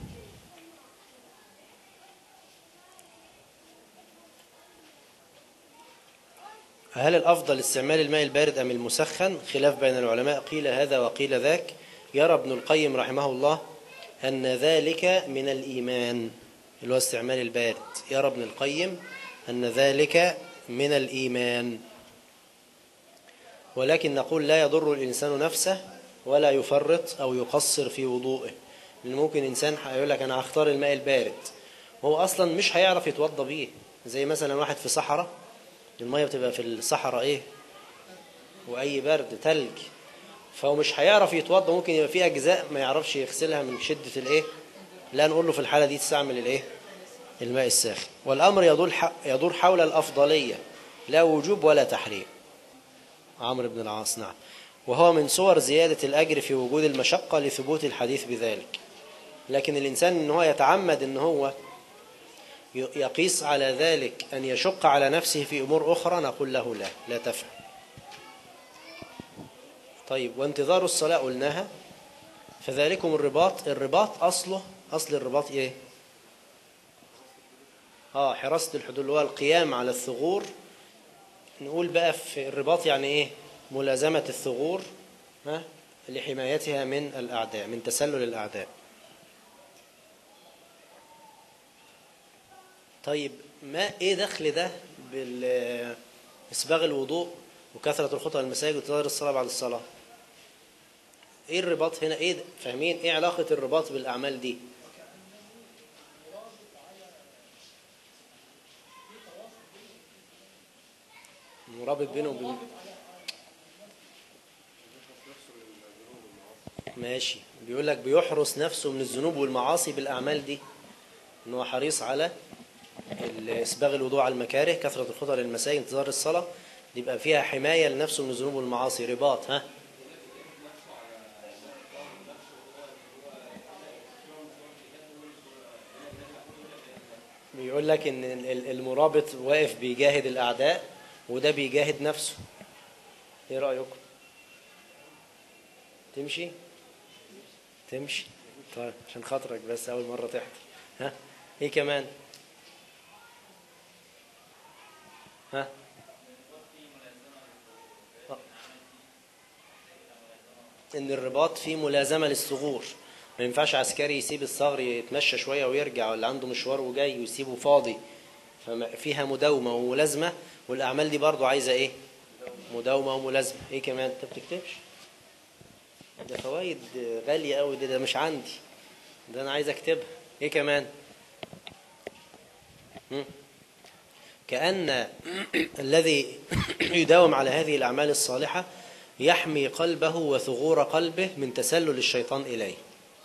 هل الأفضل استعمال الماء البارد أم المسخن خلاف بين العلماء قيل هذا وقيل ذاك يرى ابن القيم رحمه الله أن ذلك من الإيمان اللي هو استعمال البارد يرى ابن القيم أن ذلك من الإيمان ولكن نقول لا يضر الإنسان نفسه ولا يفرط أو يقصر في وضوءه لأن ممكن إنسان يقول لك أنا هختار الماء البارد وهو أصلا مش هيعرف يتوضى بيه زي مثلا واحد في صحراء المية بتبقى في الصحراء ايه واي برد تلج فهو مش هيعرف يتوضى ممكن يبقى في اجزاء ما يعرفش يغسلها من شدة الايه لا نقول له في الحالة دي تستعمل الايه الماء الساخن والامر يدور يدور حول الافضلية لا وجوب ولا تحريم عمرو بن العاص نعم وهو من صور زيادة الأجر في وجود المشقة لثبوت الحديث بذلك لكن الإنسان إن هو يتعمد إن هو يقيس على ذلك أن يشق على نفسه في أمور أخرى نقول له لا لا تفعل طيب وانتظار الصلاة قلناها فذلكم الرباط الرباط أصله أصل الرباط إيه اه حراسة الحدود اللي هو القيام على الثغور نقول بقى في الرباط يعني ايه ملازمة الثغور ها لحمايتها من الأعداء من تسلل الأعداء طيب ما ايه دخل ده بإسباغ الوضوء وكثرة الخطى المساجد وتظاهر الصلاة بعد الصلاة ايه الرباط هنا ايه ده؟ فاهمين ايه علاقة الرباط بالأعمال دي مرابط بينه وبين ماشي بيقول لك بيحرس نفسه من الذنوب والمعاصي بالأعمال دي ان هو حريص على إسباغ الوضوء على المكاره كثرة الخطى للمساجد انتظار الصلاة يبقى فيها حماية لنفسه من الذنوب والمعاصي رباط ها بيقول لك ان ال- المرابط واقف بيجاهد الاعداء وده بيجاهد نفسه ايه رايكم تمشي تمشي طيب عشان خاطرك بس اول مره تحضر ها ايه كمان ها آه. ان الرباط فيه ملازمه للثغور ما ينفعش عسكري يسيب الثغر يتمشى شويه ويرجع ولا عنده مشوار وجاي ويسيبه فاضي فيها مداومه وملازمه والاعمال دي برضو عايزه ايه مداومه وملازمه ايه كمان انت بتكتبش ده فوائد غاليه قوي ده, ده مش عندي ده انا عايز اكتبها ايه كمان مم. كأن الذي يداوم على هذه الأعمال الصالحة يحمي قلبه وثغور قلبه من تسلل الشيطان إليه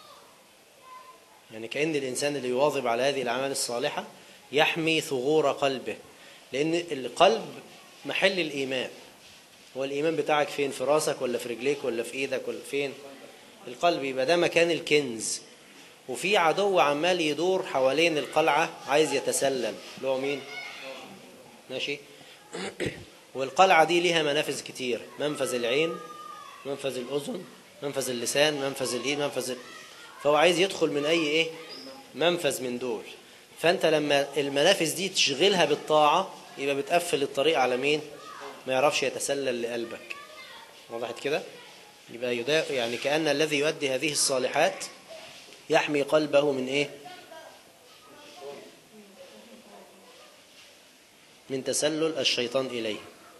يعني كأن الإنسان اللي يواظب على هذه الأعمال الصالحة يحمي ثغور قلبه لأن القلب محل الإيمان هو الإيمان بتاعك فين في راسك ولا في رجليك ولا في إيدك ولا فين القلب يبقى ده مكان الكنز وفي عدو عمال يدور حوالين القلعة عايز يتسلل اللي هو مين ماشي والقلعة دي ليها منافذ كتير منفذ العين منفذ الأذن منفذ اللسان منفذ الإيد منفذ ال... فهو عايز يدخل من أي إيه منفذ من دول فأنت لما المنافذ دي تشغلها بالطاعة يبقى بتقفل الطريق على مين ما يعرفش يتسلل لقلبك وضحت كده يبقى يدا يعني كأن الذي يؤدي هذه الصالحات يحمي قلبه من إيه من تسلل الشيطان إليه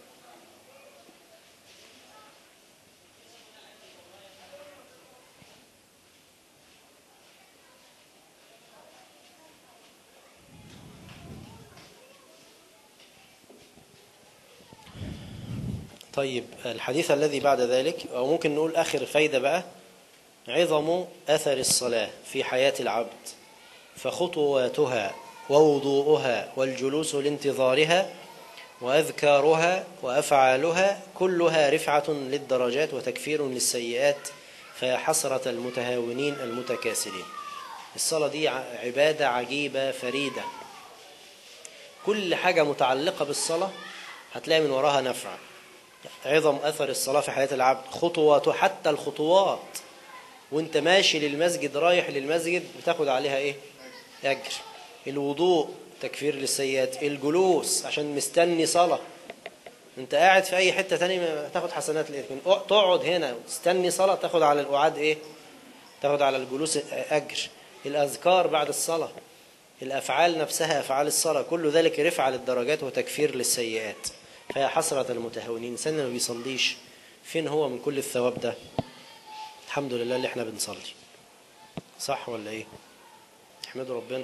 طيب الحديث الذي بعد ذلك أو ممكن نقول آخر فايدة بقى عظم أثر الصلاة في حياة العبد فخطواتها ووضوءها والجلوس لانتظارها وأذكارها وأفعالها كلها رفعة للدرجات وتكفير للسيئات فيا حسرة المتهاونين المتكاسلين الصلاة دي عبادة عجيبة فريدة كل حاجة متعلقة بالصلاة هتلاقي من وراها نفع عظم أثر الصلاة في حياة العبد خطواته حتى الخطوات وانت ماشي للمسجد رايح للمسجد بتاخد عليها ايه أجر الوضوء تكفير للسيئات الجلوس عشان مستني صلاة انت قاعد في اي حتة تانية تاخد حسنات لكن تقعد هنا تستني صلاة تاخد على القعاد ايه تاخد على الجلوس اجر الاذكار بعد الصلاة الافعال نفسها افعال الصلاة كل ذلك رفع للدرجات وتكفير للسيئات فيا حسرة المتهاونين سنة ما بيصليش فين هو من كل الثواب ده الحمد لله اللي احنا بنصلي صح ولا ايه احمدوا ربنا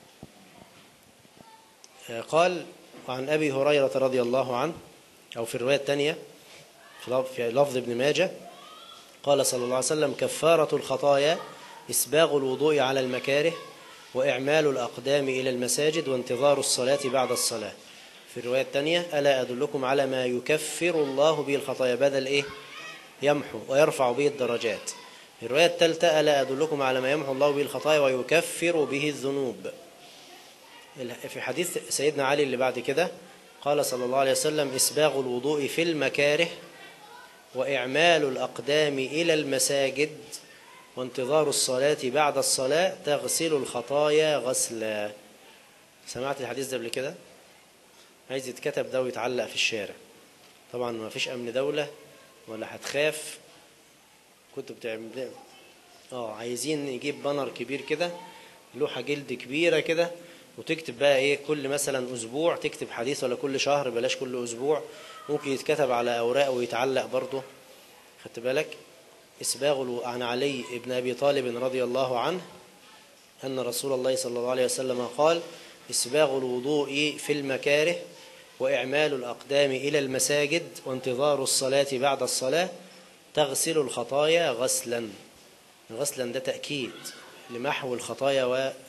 قال عن أبي هريرة رضي الله عنه أو في الرواية الثانية في لفظ ابن ماجه قال صلى الله عليه وسلم كفارة الخطايا إسباغ الوضوء على المكاره وإعمال الأقدام إلى المساجد وانتظار الصلاة بعد الصلاة في الرواية الثانية ألا أدلكم على ما يكفر الله به الخطايا بدل إيه يمحو ويرفع به الدرجات في الرواية الثالثة ألا أدلكم على ما يمحو الله به الخطايا ويكفر به الذنوب في حديث سيدنا علي اللي بعد كده قال صلى الله عليه وسلم إسباغ الوضوء في المكاره وإعمال الأقدام إلى المساجد وانتظار الصلاة بعد الصلاة تغسل الخطايا غسلا سمعت الحديث ده قبل كده عايز يتكتب ده ويتعلق في الشارع طبعا ما فيش امن دولة ولا هتخاف كنت بتعمل ده اه عايزين نجيب بانر كبير كده لوحة جلد كبيرة كده وتكتب بقى ايه كل مثلا اسبوع تكتب حديث ولا كل شهر بلاش كل اسبوع ممكن يتكتب على اوراق ويتعلق برضه خدت بالك اسباغ الو- عن علي بن ابي طالب رضي الله عنه أن رسول الله صلى الله عليه وسلم قال إسباغ الوضوء في المكاره وإعمال الأقدام إلى المساجد وانتظار الصلاة بعد الصلاة تغسل الخطايا غسلا غسلا ده تأكيد لمحو الخطايا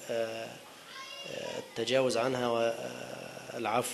والتجاوز عنها والعفو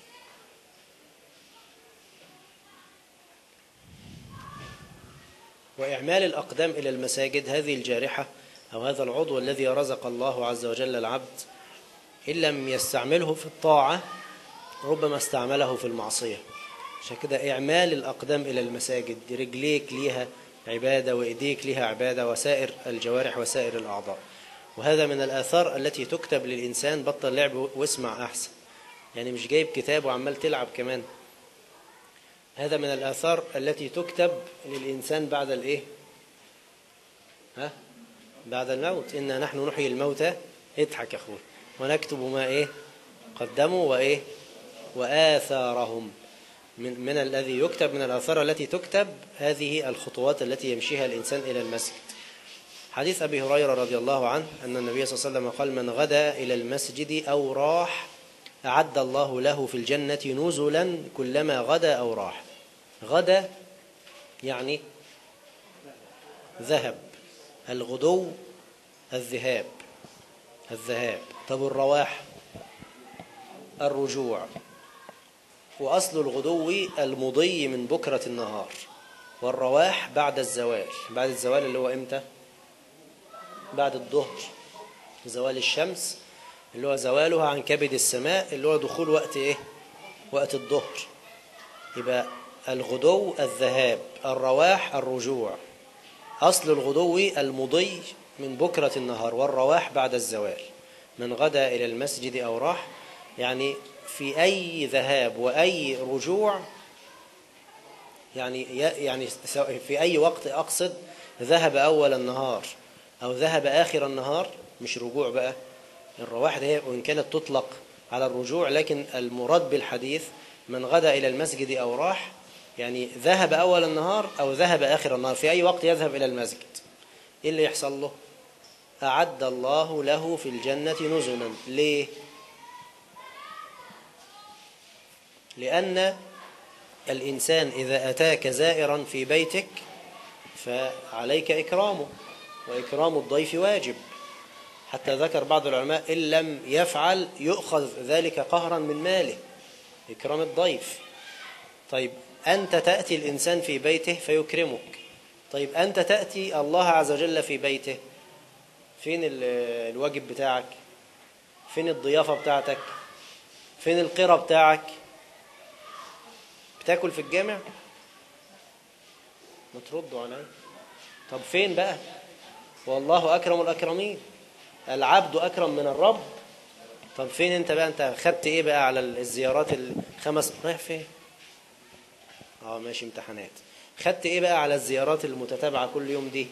وإعمال الأقدام إلى المساجد هذه الجارحة أو هذا العضو الذي رزق الله عز وجل العبد إن لم يستعمله في الطاعة ربما استعمله في المعصية عشان كده إعمال الأقدام إلى المساجد رجليك ليها عبادة وإيديك ليها عبادة وسائر الجوارح وسائر الأعضاء وهذا من الآثار التي تكتب للإنسان بطل لعب واسمع أحسن يعني مش جايب كتاب وعمال تلعب كمان هذا من الآثار التي تكتب للإنسان بعد الإيه ها بعد الموت إنا نحن نحيي الموتى اضحك يا أخوي ونكتب ما إيه قدموا وإيه وآثارهم من, من الذي يكتب من الآثار التي تكتب هذه الخطوات التي يمشيها الإنسان إلى المسجد حديث أبي هريرة رضي الله عنه أن النبي صلى الله عليه وسلم قال من غدا إلى المسجد أو راح أعد الله له في الجنة نزلا كلما غدا أو راح غدا يعني ذهب الغدو الذهاب الذهاب طب الرواح الرجوع وأصل الغدو المضي من بكرة النهار والرواح بعد الزوال بعد الزوال اللي هو إمتى بعد الظهر زوال الشمس اللي هو زوالها عن كبد السماء اللي هو دخول وقت إيه وقت الظهر يبقى الغدو الذهاب الرواح الرجوع أصل الغدو المضي من بكرة النهار والرواح بعد الزوال من غدا إلى المسجد أو راح يعني في أي ذهاب وأي رجوع يعني يعني في أي وقت أقصد ذهب أول النهار أو ذهب آخر النهار مش رجوع بقى الرواح ده وإن كانت تطلق على الرجوع لكن المراد بالحديث من غدا إلى المسجد أو راح يعني ذهب أول النهار أو ذهب آخر النهار في أي وقت يذهب إلى المسجد إيه اللي يحصل له أعد الله له في الجنة نزلا ليه لأن الإنسان إذا أتاك زائرا في بيتك فعليك إكرامه وإكرام الضيف واجب حتى ذكر بعض العلماء إن لم يفعل يؤخذ ذلك قهرا من ماله إكرام الضيف طيب أنت تأتي الإنسان في بيته فيكرمك طيب أنت تأتي الله عز وجل في بيته فين الواجب بتاعك فين الضيافة بتاعتك فين القرى بتاعك بتاكل في الجامع ما تردوا علي طب فين بقى والله أكرم الأكرمين العبد أكرم من الرب طب فين انت بقى انت خدت ايه بقى على الزيارات الخمس رايح فين اه ماشي امتحانات خدت ايه بقى على الزيارات المتتابعة كل يوم دي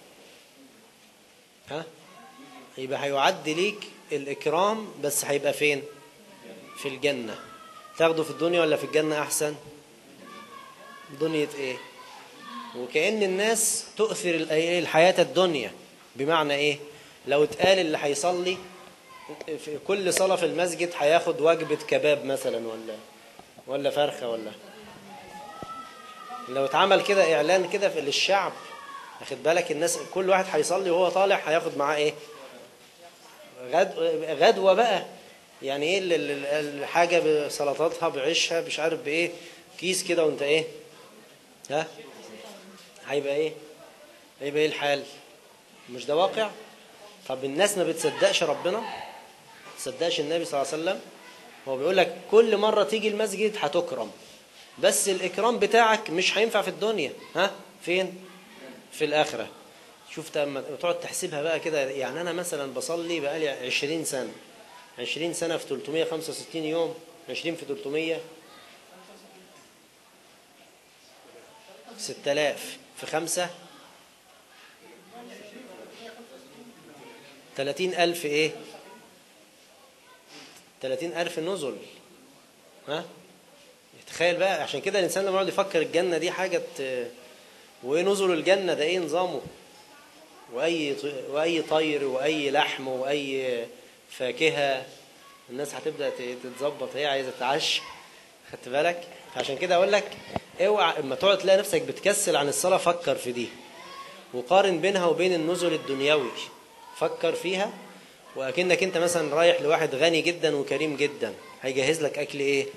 ها يبقى هيعد ليك الإكرام بس هيبقى فين في الجنة تاخده في الدنيا ولا في الجنة أحسن دنيا ايه وكأن الناس تؤثر الحياة الدنيا بمعنى ايه لو اتقال اللي هيصلي في كل صلاة في المسجد هياخد وجبة كباب مثلا ولا ولا فرخة ولا لو اتعمل كده اعلان كده في للشعب واخد بالك الناس كل واحد هيصلي وهو طالع هياخد معاه ايه غد غدوه بقى يعني ايه الحاجه بسلطاتها بعيشها مش عارف بايه كيس كده وانت ايه ها هيبقى ايه هيبقى ايه الحال مش ده واقع طب الناس ما بتصدقش ربنا ما تصدقش النبي صلى الله عليه وسلم هو بيقول لك كل مره تيجي المسجد هتكرم بس الإكرام بتاعك مش هينفع في الدنيا ها فين في الآخرة شوف لما تقعد تحسبها بقى كده يعني أنا مثلا بصلي بقالي عشرين سنة 20 سنة في 365 يوم 20 في 300 6000 في خمسة 30000 ايه 30000 نزل ها تخيل بقى عشان كده الانسان لما يقعد يفكر الجنه دي حاجه ت- وايه نزل الجنه ده ايه نظامه واي ط- واي طير واي لحم واي فاكهه الناس هتبدا ت- تتظبط هي عايزه تتعشى خدت بالك عشان كده اقول لك اوعى اما تقعد تلاقي نفسك بتكسل عن الصلاه فكر في دي وقارن بينها وبين النزل الدنيوي فكر فيها واكنك انت مثلا رايح لواحد غني جدا وكريم جدا هيجهز لك اكل ايه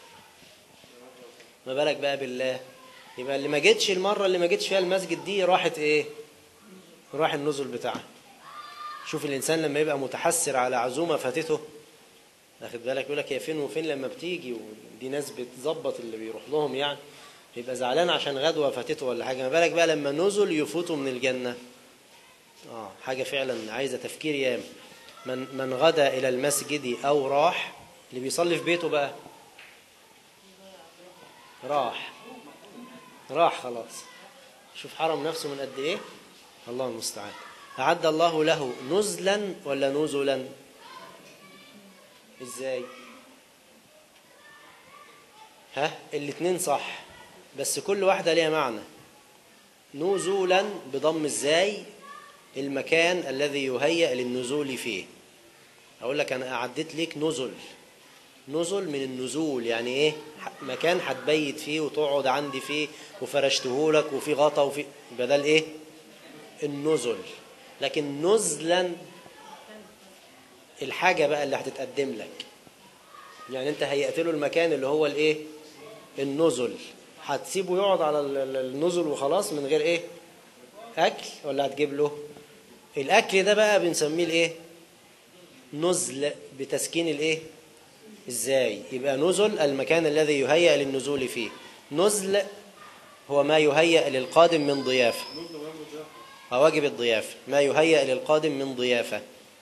ما بالك بقى بالله يبقى اللي ما جتش المره اللي ما جتش فيها المسجد دي راحت ايه راح النزل بتاعها شوف الانسان لما يبقى متحسر على عزومه فاتته واخد بالك يقول لك هي فين وفين لما بتيجي ودي ناس بتظبط اللي بيروح لهم يعني يبقى زعلان عشان غدوه فاتته ولا حاجه ما بالك بقى لما نزل يفوتوا من الجنه اه حاجه فعلا عايزه تفكير يام من من غدا الى المسجد او راح اللي بيصلي في بيته بقى راح راح خلاص شوف حرم نفسه من قد ايه الله المستعان أعد الله له نزلا ولا نزلا ازاي ها الاتنين صح بس كل واحدة ليها معنى نزولا بضم ازاي المكان الذي يهيأ للنزول فيه أقول لك أنا أعدت لك نزل نزل من النزول يعني إيه ح- مكان هتبيت فيه وتقعد عندي فيه وفرشته لك وفي غطا وفي بدل إيه النزل لكن نزلا الحاجة بقى اللي هتتقدم لك يعني انت هيأت له المكان اللي هو الايه النزل هتسيبه يقعد على ال- ال- النزل وخلاص من غير ايه اكل ولا هتجيب له الاكل ده بقى بنسميه الايه نزل بتسكين الايه ازاي يبقى نزل المكان الذي يهيأ للنزول فيه نزل هو ما يهيأ للقادم من ضيافه واجب الضيافة ما يهيأ للقادم من ضيافة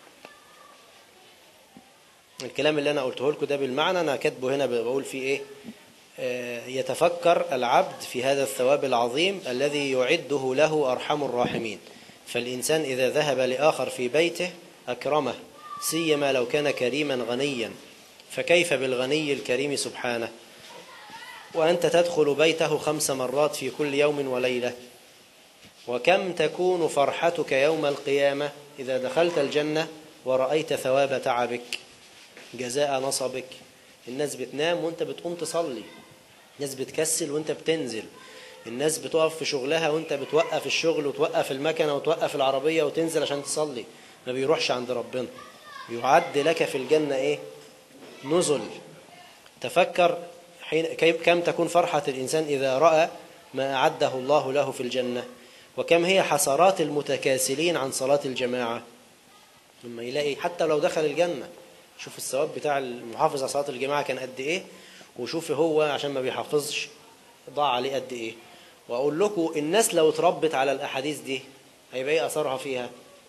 الكلام اللي أنا قلته لكم ده بالمعنى أنا كاتبه هنا بقول فيه إيه آه، يتفكر العبد في هذا الثواب العظيم الذي يعده له أرحم الراحمين فالإنسان إذا ذهب لآخر في بيته أكرمه سيما لو كان كريما غنيا فكيف بالغني الكريم سبحانه وأنت تدخل بيته خمس مرات في كل يوم وليلة وكم تكون فرحتك يوم القيامة إذا دخلت الجنة ورأيت ثواب تعبك جزاء نصبك الناس بتنام وانت بتقوم تصلي الناس بتكسل وانت بتنزل الناس بتقف في شغلها وانت بتوقف الشغل وتوقف المكنة وتوقف العربية وتنزل عشان تصلي ما بيروحش عند ربنا يعد لك في الجنة ايه نزل تفكر حين كيف كم تكون فرحة الإنسان إذا رأى ما أعده الله له في الجنة وكم هي حسرات المتكاسلين عن صلاة الجماعة لما يلاقي حتى لو دخل الجنة شوف الثواب بتاع المحافظ على صلاة الجماعة كان قد إيه وشوف هو عشان ما بيحافظش ضاع عليه قد إيه وأقول لكم الناس لو اتربت على الأحاديث دي هيبقى إيه أثرها فيها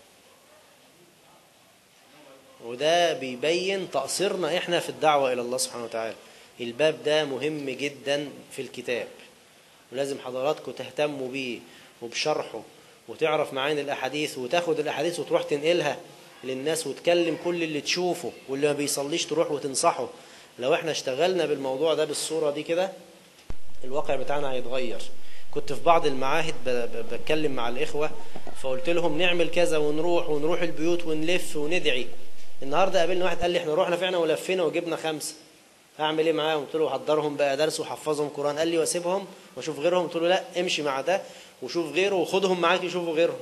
وده بيبين تقصيرنا إحنا في الدعوة إلى الله سبحانه وتعالى الباب ده مهم جدا في الكتاب ولازم حضراتكم تهتموا بيه وبشرحه وتعرف معاني الأحاديث وتاخد الأحاديث وتروح تنقلها للناس وتكلم كل اللي تشوفه واللي ما بيصليش تروح وتنصحه لو احنا اشتغلنا بالموضوع ده بالصورة دي كده الواقع بتاعنا هيتغير كنت في بعض المعاهد ب- ب- بتكلم مع الإخوة فقلت لهم نعمل كذا ونروح ونروح البيوت ونلف وندعي النهارده قابلنا واحد قال لي احنا رحنا فعلا ولفينا وجبنا خمسه اعمل ايه معاهم قلت له حضرهم بقى درس وحفظهم قران قال لي واسيبهم واشوف غيرهم قلت له لا امشي مع ده وشوف غيره وخدهم معاك يشوفوا غيرهم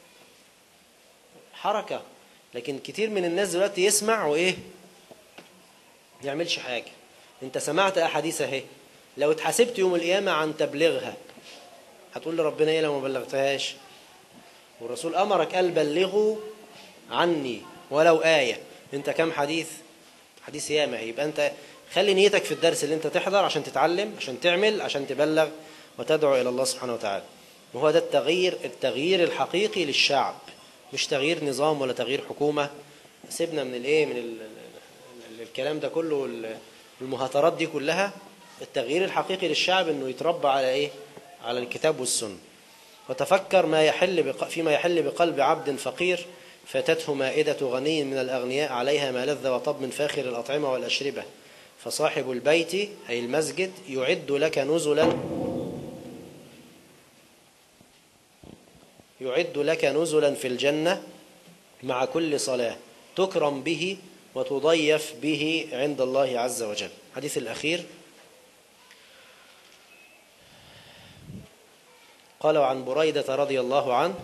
حركه لكن كتير من الناس دلوقتي يسمع وايه ما يعملش حاجه انت سمعت احاديث اهي لو اتحاسبت يوم القيامه عن تبليغها هتقول لربنا ايه لو ما بلغتهاش والرسول امرك قال بلغوا عني ولو آية انت كم حديث حديث ياما يبقى انت خلي نيتك في الدرس اللي انت تحضر عشان تتعلم عشان تعمل عشان تبلغ وتدعو إلى الله سبحانه وتعالى وهو ده التغيير التغيير الحقيقي للشعب مش تغيير نظام ولا تغيير حكومة سيبنا من الايه من ال- الكلام ده كله وال- المهاترات دي كلها التغيير الحقيقي للشعب انه يتربى على ايه على الكتاب والسنه وتفكر ما يحل بق... فيما يحل بقلب عبد فقير فاتته مائدة غني من الأغنياء عليها ما لذ وطب من فاخر الأطعمة والأشربة فصاحب البيت أي المسجد يعد لك نزلا يعد لك نزلا في الجنة مع كل صلاة تكرم به وتضيف به عند الله عز وجل حديث الأخير قال عن بريدة رضي الله عنه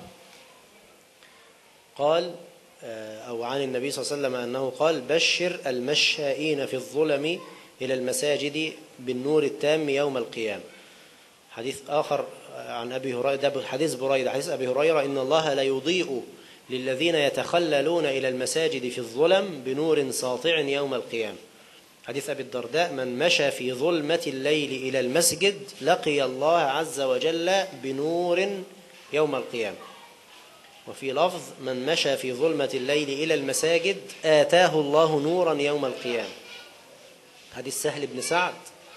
قال آه، أو عن النبي صلى الله عليه وسلم أنه قال بشر المشائين في الظلم إلى المساجد بالنور التام يوم القيامة حديث آخر عن أبي هريرة ده حديث بريدة حديث أبي هريرة إن الله لا يضيء للذين يتخللون إلى المساجد في الظلم بنور ساطع يوم القيامة حديث أبي الدرداء من مشى في ظلمة الليل إلى المسجد لقي الله عز وجل بنور يوم القيامة وفي لفظ من مشى في ظلمة الليل إلى المساجد آتاه الله نورا يوم القيامة حديث سهل بن سعد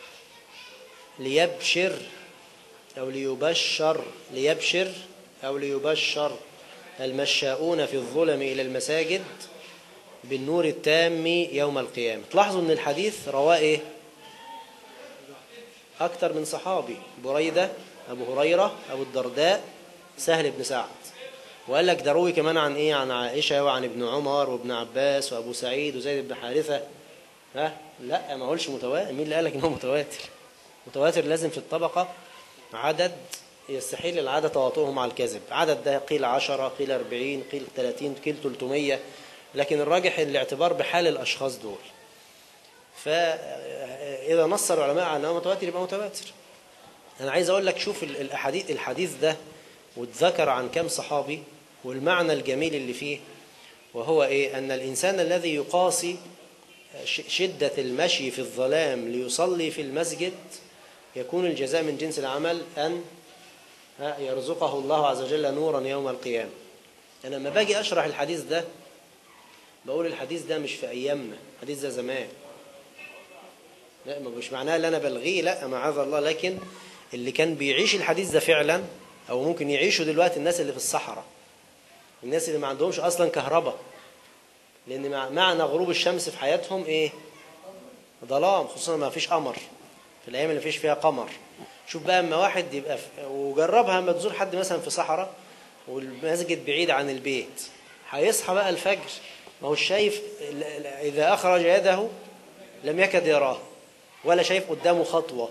ليبشر أو ليبشر ليبشر أو ليبشر المشاؤون في الظلم إلى المساجد بالنور التام يوم القيامة تلاحظوا أن الحديث رواه إيه؟ أكثر من صحابي بريدة أبو هريرة أبو الدرداء سهل بن سعد وقال لك ده روي كمان عن إيه عن عائشة وعن ابن عمر وابن عباس وأبو سعيد وزيد بن حارثة ها لا ما اقولش متواتر مين اللي قال لك ان هو متواتر متواتر لازم في الطبقة عدد يستحيل العدد تواطؤهم على الكذب عدد ده قيل عشرة قيل أربعين قيل ثلاثين قيل تلتمية لكن الراجح الاعتبار بحال الأشخاص دول فإذا نص العلماء على أنه متواتر يبقى متواتر أنا عايز أقول لك شوف ال- الأحاديث الحديث ده واتذكر عن كم صحابي والمعنى الجميل اللي فيه وهو إيه أن الإنسان الذي يقاسي ش- شدة المشي في الظلام ليصلي في المسجد يكون الجزاء من جنس العمل أن ها، يرزقه الله عز وجل نورا يوم القيامة أنا لما باجي أشرح الحديث ده بقول الحديث ده مش في أيامنا الحديث ده زمان لا ما مش معناه اللي أنا بلغيه لا معاذ الله لكن اللي كان بيعيش الحديث ده فعلا أو ممكن يعيشوا دلوقتي الناس اللي في الصحراء الناس اللي ما عندهمش أصلا كهرباء لأن مع- معنى غروب الشمس في حياتهم إيه ظلام خصوصا ما فيش قمر في الأيام اللي فيش فيها قمر شوف بقى اما واحد يبقى في وجربها اما تزور حد مثلا في صحراء والمسجد بعيد عن البيت هيصحى بقى الفجر ما هو شايف ال- ال- إذا أخرج يده لم يكد يراه ولا شايف قدامه خطوة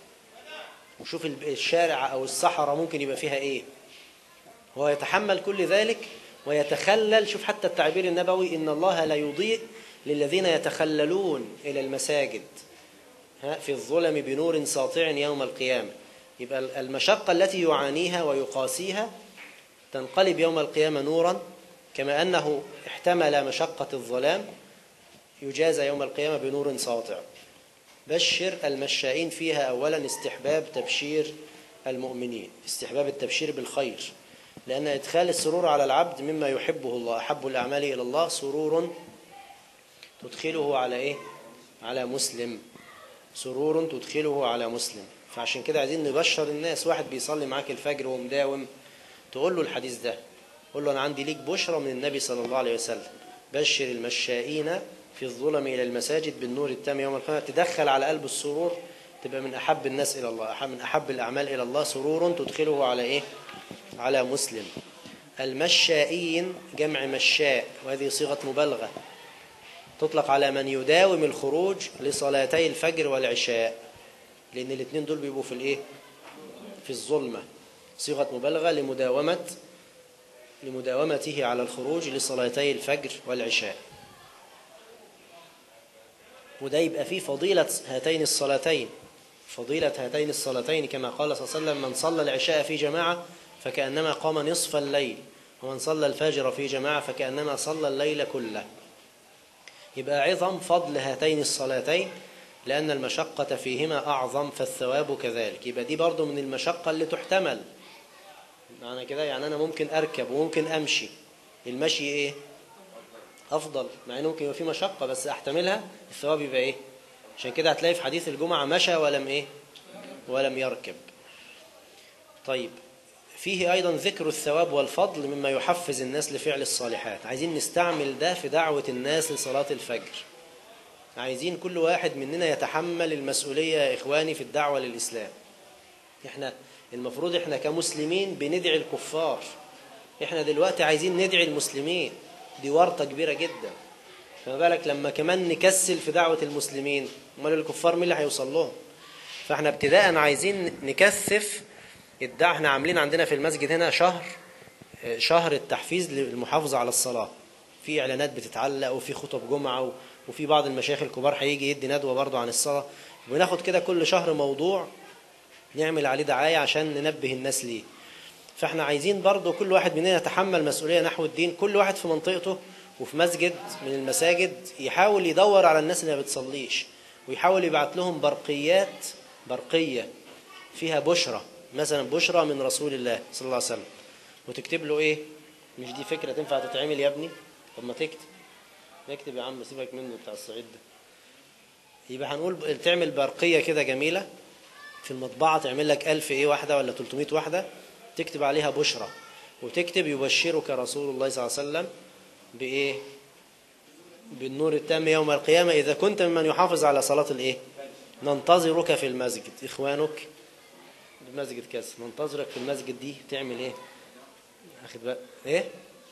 وشوف ال- الشارع أو الصحراء ممكن يبقى فيها إيه هو يتحمل كل ذلك ويتخلل شوف حتى التعبير النبوي إن الله لا يضيء للذين يتخللون إلى المساجد ها، في الظلم بنور ساطع يوم القيامة يبقى المشقة التي يعانيها ويقاسيها تنقلب يوم القيامة نورا كما أنه احتمل مشقة الظلام يجازى يوم القيامة بنور ساطع بشر المشائين فيها أولا استحباب تبشير المؤمنين استحباب التبشير بالخير لأن إدخال السرور على العبد مما يحبه الله أحب الأعمال إلى الله سرور تدخله على إيه؟ على مسلم سرور تدخله على مسلم فعشان كده عايزين نبشر الناس واحد بيصلي معاك الفجر ومداوم تقول له الحديث ده قول له أنا عندي ليك بشرى من النبي صلى الله عليه وسلم بشر المشائين في الظلم إلى المساجد بالنور التام يوم القيامة تدخل على قلب السرور تبقى من أحب الناس إلى الله أحب من أحب الأعمال إلى الله سرور تدخله على إيه على مسلم المشائين جمع مشاء وهذه صيغة مبالغة تطلق على من يداوم الخروج لصلاتي الفجر والعشاء لأن الاثنين دول بيبقوا في الإيه في الظلمة صيغة مبالغة لمداومة لمداومته على الخروج لصلاتي الفجر والعشاء وده يبقى فيه فضيلة هاتين الصلاتين فضيلة هاتين الصلاتين كما قال صلى الله عليه وسلم من صلى العشاء في جماعة فكأنما قام نصف الليل ومن صلى الفجر في جماعة فكأنما صلى الليل كله يبقى عظم فضل هاتين الصلاتين لأن المشقة فيهما أعظم فالثواب كذلك يبقى دي برضو من المشقة اللي تحتمل معنى كده يعني أنا ممكن أركب وممكن أمشي المشي إيه افضل مع انه ممكن يبقى في مشقه بس احتملها الثواب يبقى ايه عشان كده هتلاقي في حديث الجمعه مشى ولم ايه ولم يركب طيب فيه ايضا ذكر الثواب والفضل مما يحفز الناس لفعل الصالحات عايزين نستعمل ده في دعوه الناس لصلاه الفجر عايزين كل واحد مننا يتحمل المسؤوليه يا اخواني في الدعوه للاسلام احنا المفروض احنا كمسلمين بندعي الكفار احنا دلوقتي عايزين ندعي المسلمين دي ورطة كبيرة جدا فما بالك لما كمان نكسل في دعوة المسلمين امال الكفار مين اللي هيوصل لهم فاحنا ابتداء عايزين نكثف الدعوة احنا عاملين عندنا في المسجد هنا شهر اه، شهر التحفيز للمحافظة على الصلاة في اعلانات بتتعلق وفي خطب جمعة و- وفي بعض المشايخ الكبار هيجي يدي ندوة برضه عن الصلاة بناخد كده كل شهر موضوع نعمل عليه دعاية عشان ننبه الناس ليه فاحنا عايزين برضو كل واحد مننا يتحمل مسؤولية نحو الدين كل واحد في منطقته وفي مسجد من المساجد يحاول يدور على الناس اللي ما بتصليش ويحاول يبعت لهم برقيات برقية فيها بشرى مثلا بشرى من رسول الله صلى الله عليه وسلم وتكتب له ايه مش دي فكرة تنفع تتعمل يا ابني طب ما تكتب اكتب يا عم سيبك منه بتاع الصعيد ده يبقى هنقول تعمل برقية كده جميلة في المطبعة تعمل لك ألف إيه واحدة ولا 300 واحدة تكتب عليها بشرى وتكتب يبشرك رسول الله صلى الله عليه وسلم بإيه بالنور التام يوم القيامة إذا كنت ممن يحافظ على صلاة الإيه ننتظرك في المسجد إخوانك المسجد كذا ننتظرك في المسجد دي تعمل إيه أخد بقى إيه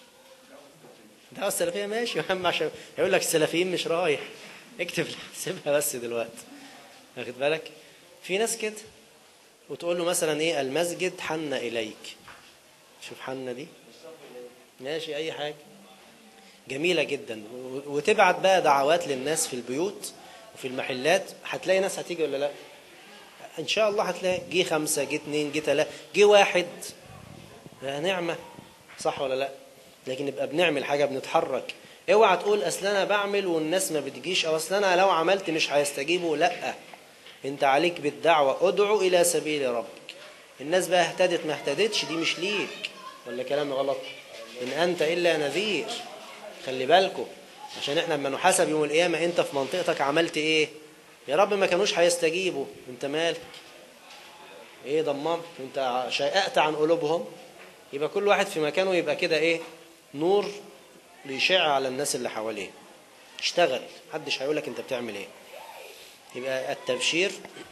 دعوة السلفية ماشي يا عم عشان يقول لك السلفيين مش رايح اكتب سيبها بس دلوقتي واخد بالك في ناس كده وتقول له مثلا ايه المسجد حن اليك شوف حن دي ماشي اي حاجه جميله جدا و- وتبعت بقى دعوات للناس في البيوت وفي المحلات هتلاقي ناس هتيجي ولا لا ان شاء الله هتلاقي جه خمسه جه اتنين جه تلاته جه واحد ده نعمه صح ولا لا لكن نبقى بنعمل حاجه بنتحرك اوعى تقول اصل انا بعمل والناس ما بتجيش او اصل انا لو عملت مش هيستجيبوا لا انت عليك بالدعوة ادعو الى سبيل ربك الناس بقى اهتدت ما اهتدتش دي مش ليك ولا كلام غلط ان انت الا نذير خلي بالكم عشان احنا لما نحاسب يوم القيامة انت في منطقتك عملت ايه يا رب ما كانوش هيستجيبوا انت مالك ايه ضممت انت شيئت عن قلوبهم يبقى كل واحد في مكانه يبقى كده ايه نور ليشع على الناس اللي حواليه اشتغل محدش هيقولك انت بتعمل ايه يبقى التبشير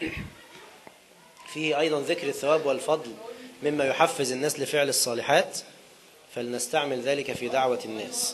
فيه أيضا ذكر الثواب والفضل مما يحفز الناس لفعل الصالحات فلنستعمل ذلك في دعوة الناس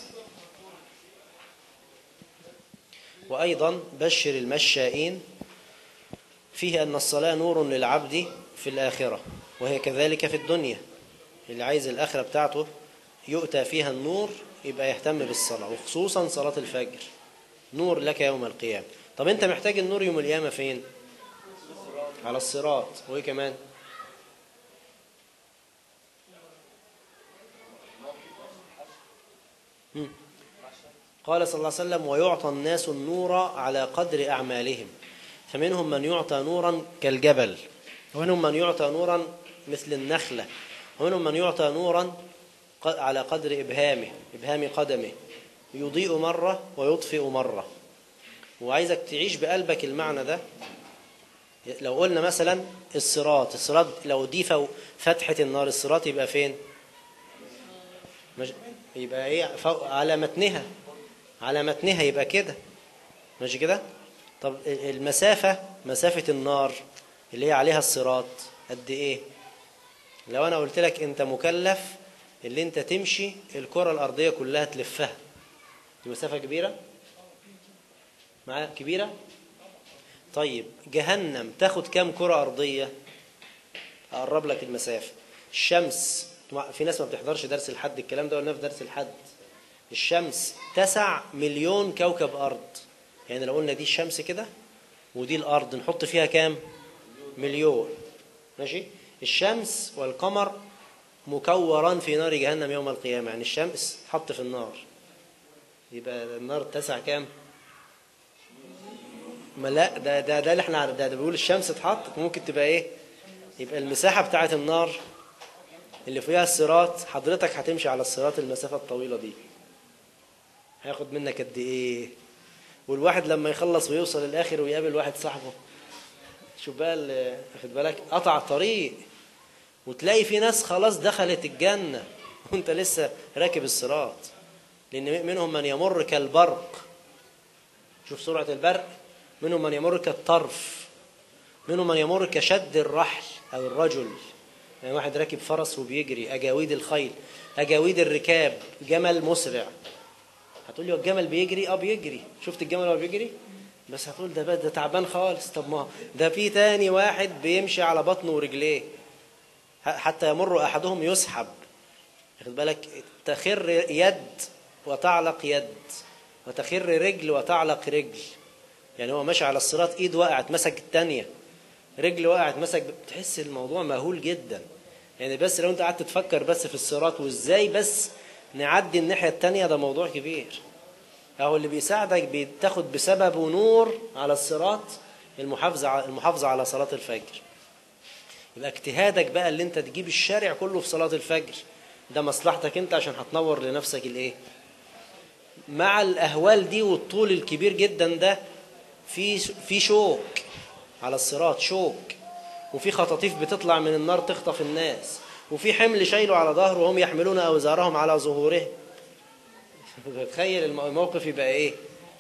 وأيضا بشر المشائين فيه أن الصلاة نور للعبد في الآخرة وهي كذلك في الدنيا اللي عايز الآخرة بتاعته يؤتى فيها النور يبقى يهتم بالصلاة وخصوصا صلاة الفجر نور لك يوم القيامة طب انت محتاج النور يوم القيامة فين على الصراط وايه كمان مم. قال صلى الله عليه وسلم ويعطى الناس النور على قدر أعمالهم فمنهم من يعطى نورا كالجبل ومنهم من يعطى نورا مثل النخلة ومنهم من يعطى نورا ق- على قدر إبهامه إبهام قدمه يضيء مرة ويطفئ مرة وعايزك تعيش بقلبك المعنى ده لو قلنا مثلا الصراط الصراط لو دي فوق فتحة النار الصراط يبقى فين مش يبقى ايه فوق على متنها على متنها يبقى كده ماشي كده طب المسافة مسافة النار اللي هي عليها الصراط قد ايه لو انا قلت لك انت مكلف اللي انت تمشي الكرة الارضية كلها تلفها دي مسافة كبيرة معايا كبيرة طيب جهنم تاخد كام كرة أرضية أقرب لك المسافة الشمس في ناس ما بتحضرش درس الحد الكلام ده قلناه في درس الحد الشمس تسع مليون كوكب أرض يعني لو قلنا دي الشمس كده ودي الأرض نحط فيها كام مليون ماشي الشمس والقمر مكوران في نار جهنم يوم القيامة يعني الشمس حط في النار يبقى النار تسع كام ما لا ده ده ده اللي احنا عارف- ده, ده بيقول الشمس اتحطت ممكن تبقى ايه يبقى المساحة بتاعة النار اللي فيها الصراط حضرتك هتمشي على الصراط المسافة الطويلة دي هياخد منك قد ايه والواحد لما يخلص ويوصل الاخر ويقابل واحد صاحبه شوف بقى ال- واخد بالك قطع طريق وتلاقي في ناس خلاص دخلت الجنة وانت لسه راكب الصراط لان منهم من يمر كالبرق شوف سرعة البرق منهم من يمر كالطرف منهم من يمر كشد الرحل او الرجل يعني واحد راكب فرس وبيجري اجاويد الخيل اجاويد الركاب جمل مسرع هتقول لي هو الجمل بيجري اه بيجري شفت الجمل وهو بيجري بس هتقول ده بقى ده تعبان خالص طب ما ده في تاني واحد بيمشي على بطنه ورجليه ح- حتى يمر احدهم يسحب خد بالك تخر يد وتعلق يد وتخر رجل وتعلق رجل يعني هو ماشي على الصراط ايد وقعت مسك التانية رجل وقعت مسك تحس الموضوع مهول جدا يعني بس لو انت قعدت تفكر بس في الصراط وازاي بس نعدي الناحية التانية ده موضوع كبير اهو اللي بيساعدك بتاخد بسببه نور على الصراط المحافظة ع- المحافظة على صلاة الفجر يبقى اجتهادك بقى اللي انت تجيب الشارع كله في صلاة الفجر ده مصلحتك انت عشان هتنور لنفسك الايه مع الاهوال دي والطول الكبير جدا ده في في شوك على الصراط شوك وفي خطاطيف بتطلع من النار تخطف الناس وفي حمل شايله على ظهره وهم يحملون اوزارهم على ظهورهم تخيل الم- الموقف يبقى ايه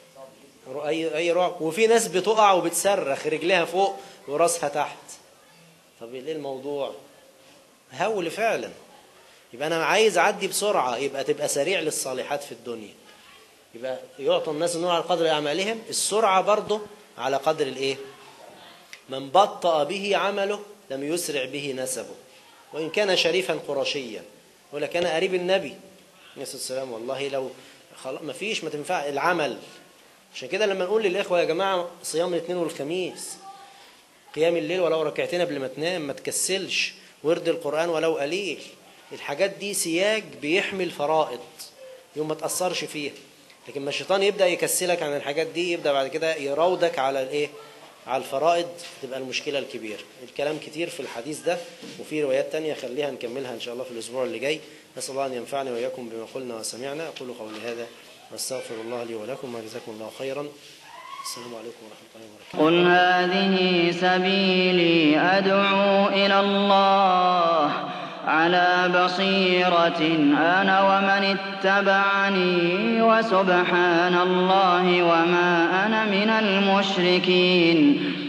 اي اي رعب وفي ناس بتقع وبتصرخ رجليها فوق وراسها تحت طب ايه الموضوع هول فعلا يبقى انا عايز اعدي بسرعه يبقى تبقى سريع للصالحات في الدنيا يبقى يعطى الناس النور على قدر اعمالهم السرعه برضه على قدر الايه من بطأ به عمله لم يسرع به نسبه وإن كان شريفا قرشيا ولا كان قريب النبي عليه الصلاة والسلام والله لو خلاص ما فيش ما تنفع العمل عشان كده لما نقول للإخوة يا جماعة صيام الاثنين والخميس قيام الليل ولو ركعتين قبل ما تنام ما تكسلش ورد القرآن ولو قليل الحاجات دي سياج بيحمل فرائض يوم ما تأثرش فيها لكن ما الشيطان يبدأ يكسلك عن الحاجات دي يبدأ بعد كده يراودك على الايه على الفرائض تبقى المشكلة الكبيرة الكلام كتير في الحديث ده وفي روايات تانية خليها نكملها إن شاء الله في الأسبوع اللي جاي نسأل الله أن ينفعني وإياكم بما قلنا وسمعنا أقول قولي هذا واستغفر الله لي ولكم وجزاكم الله خيرا السلام عليكم ورحمة الله وبركاته قل هذه سبيلي أدعو إلى الله على بصيرة أنا ومن اتبعني وسبحان الله وما أنا من المشركين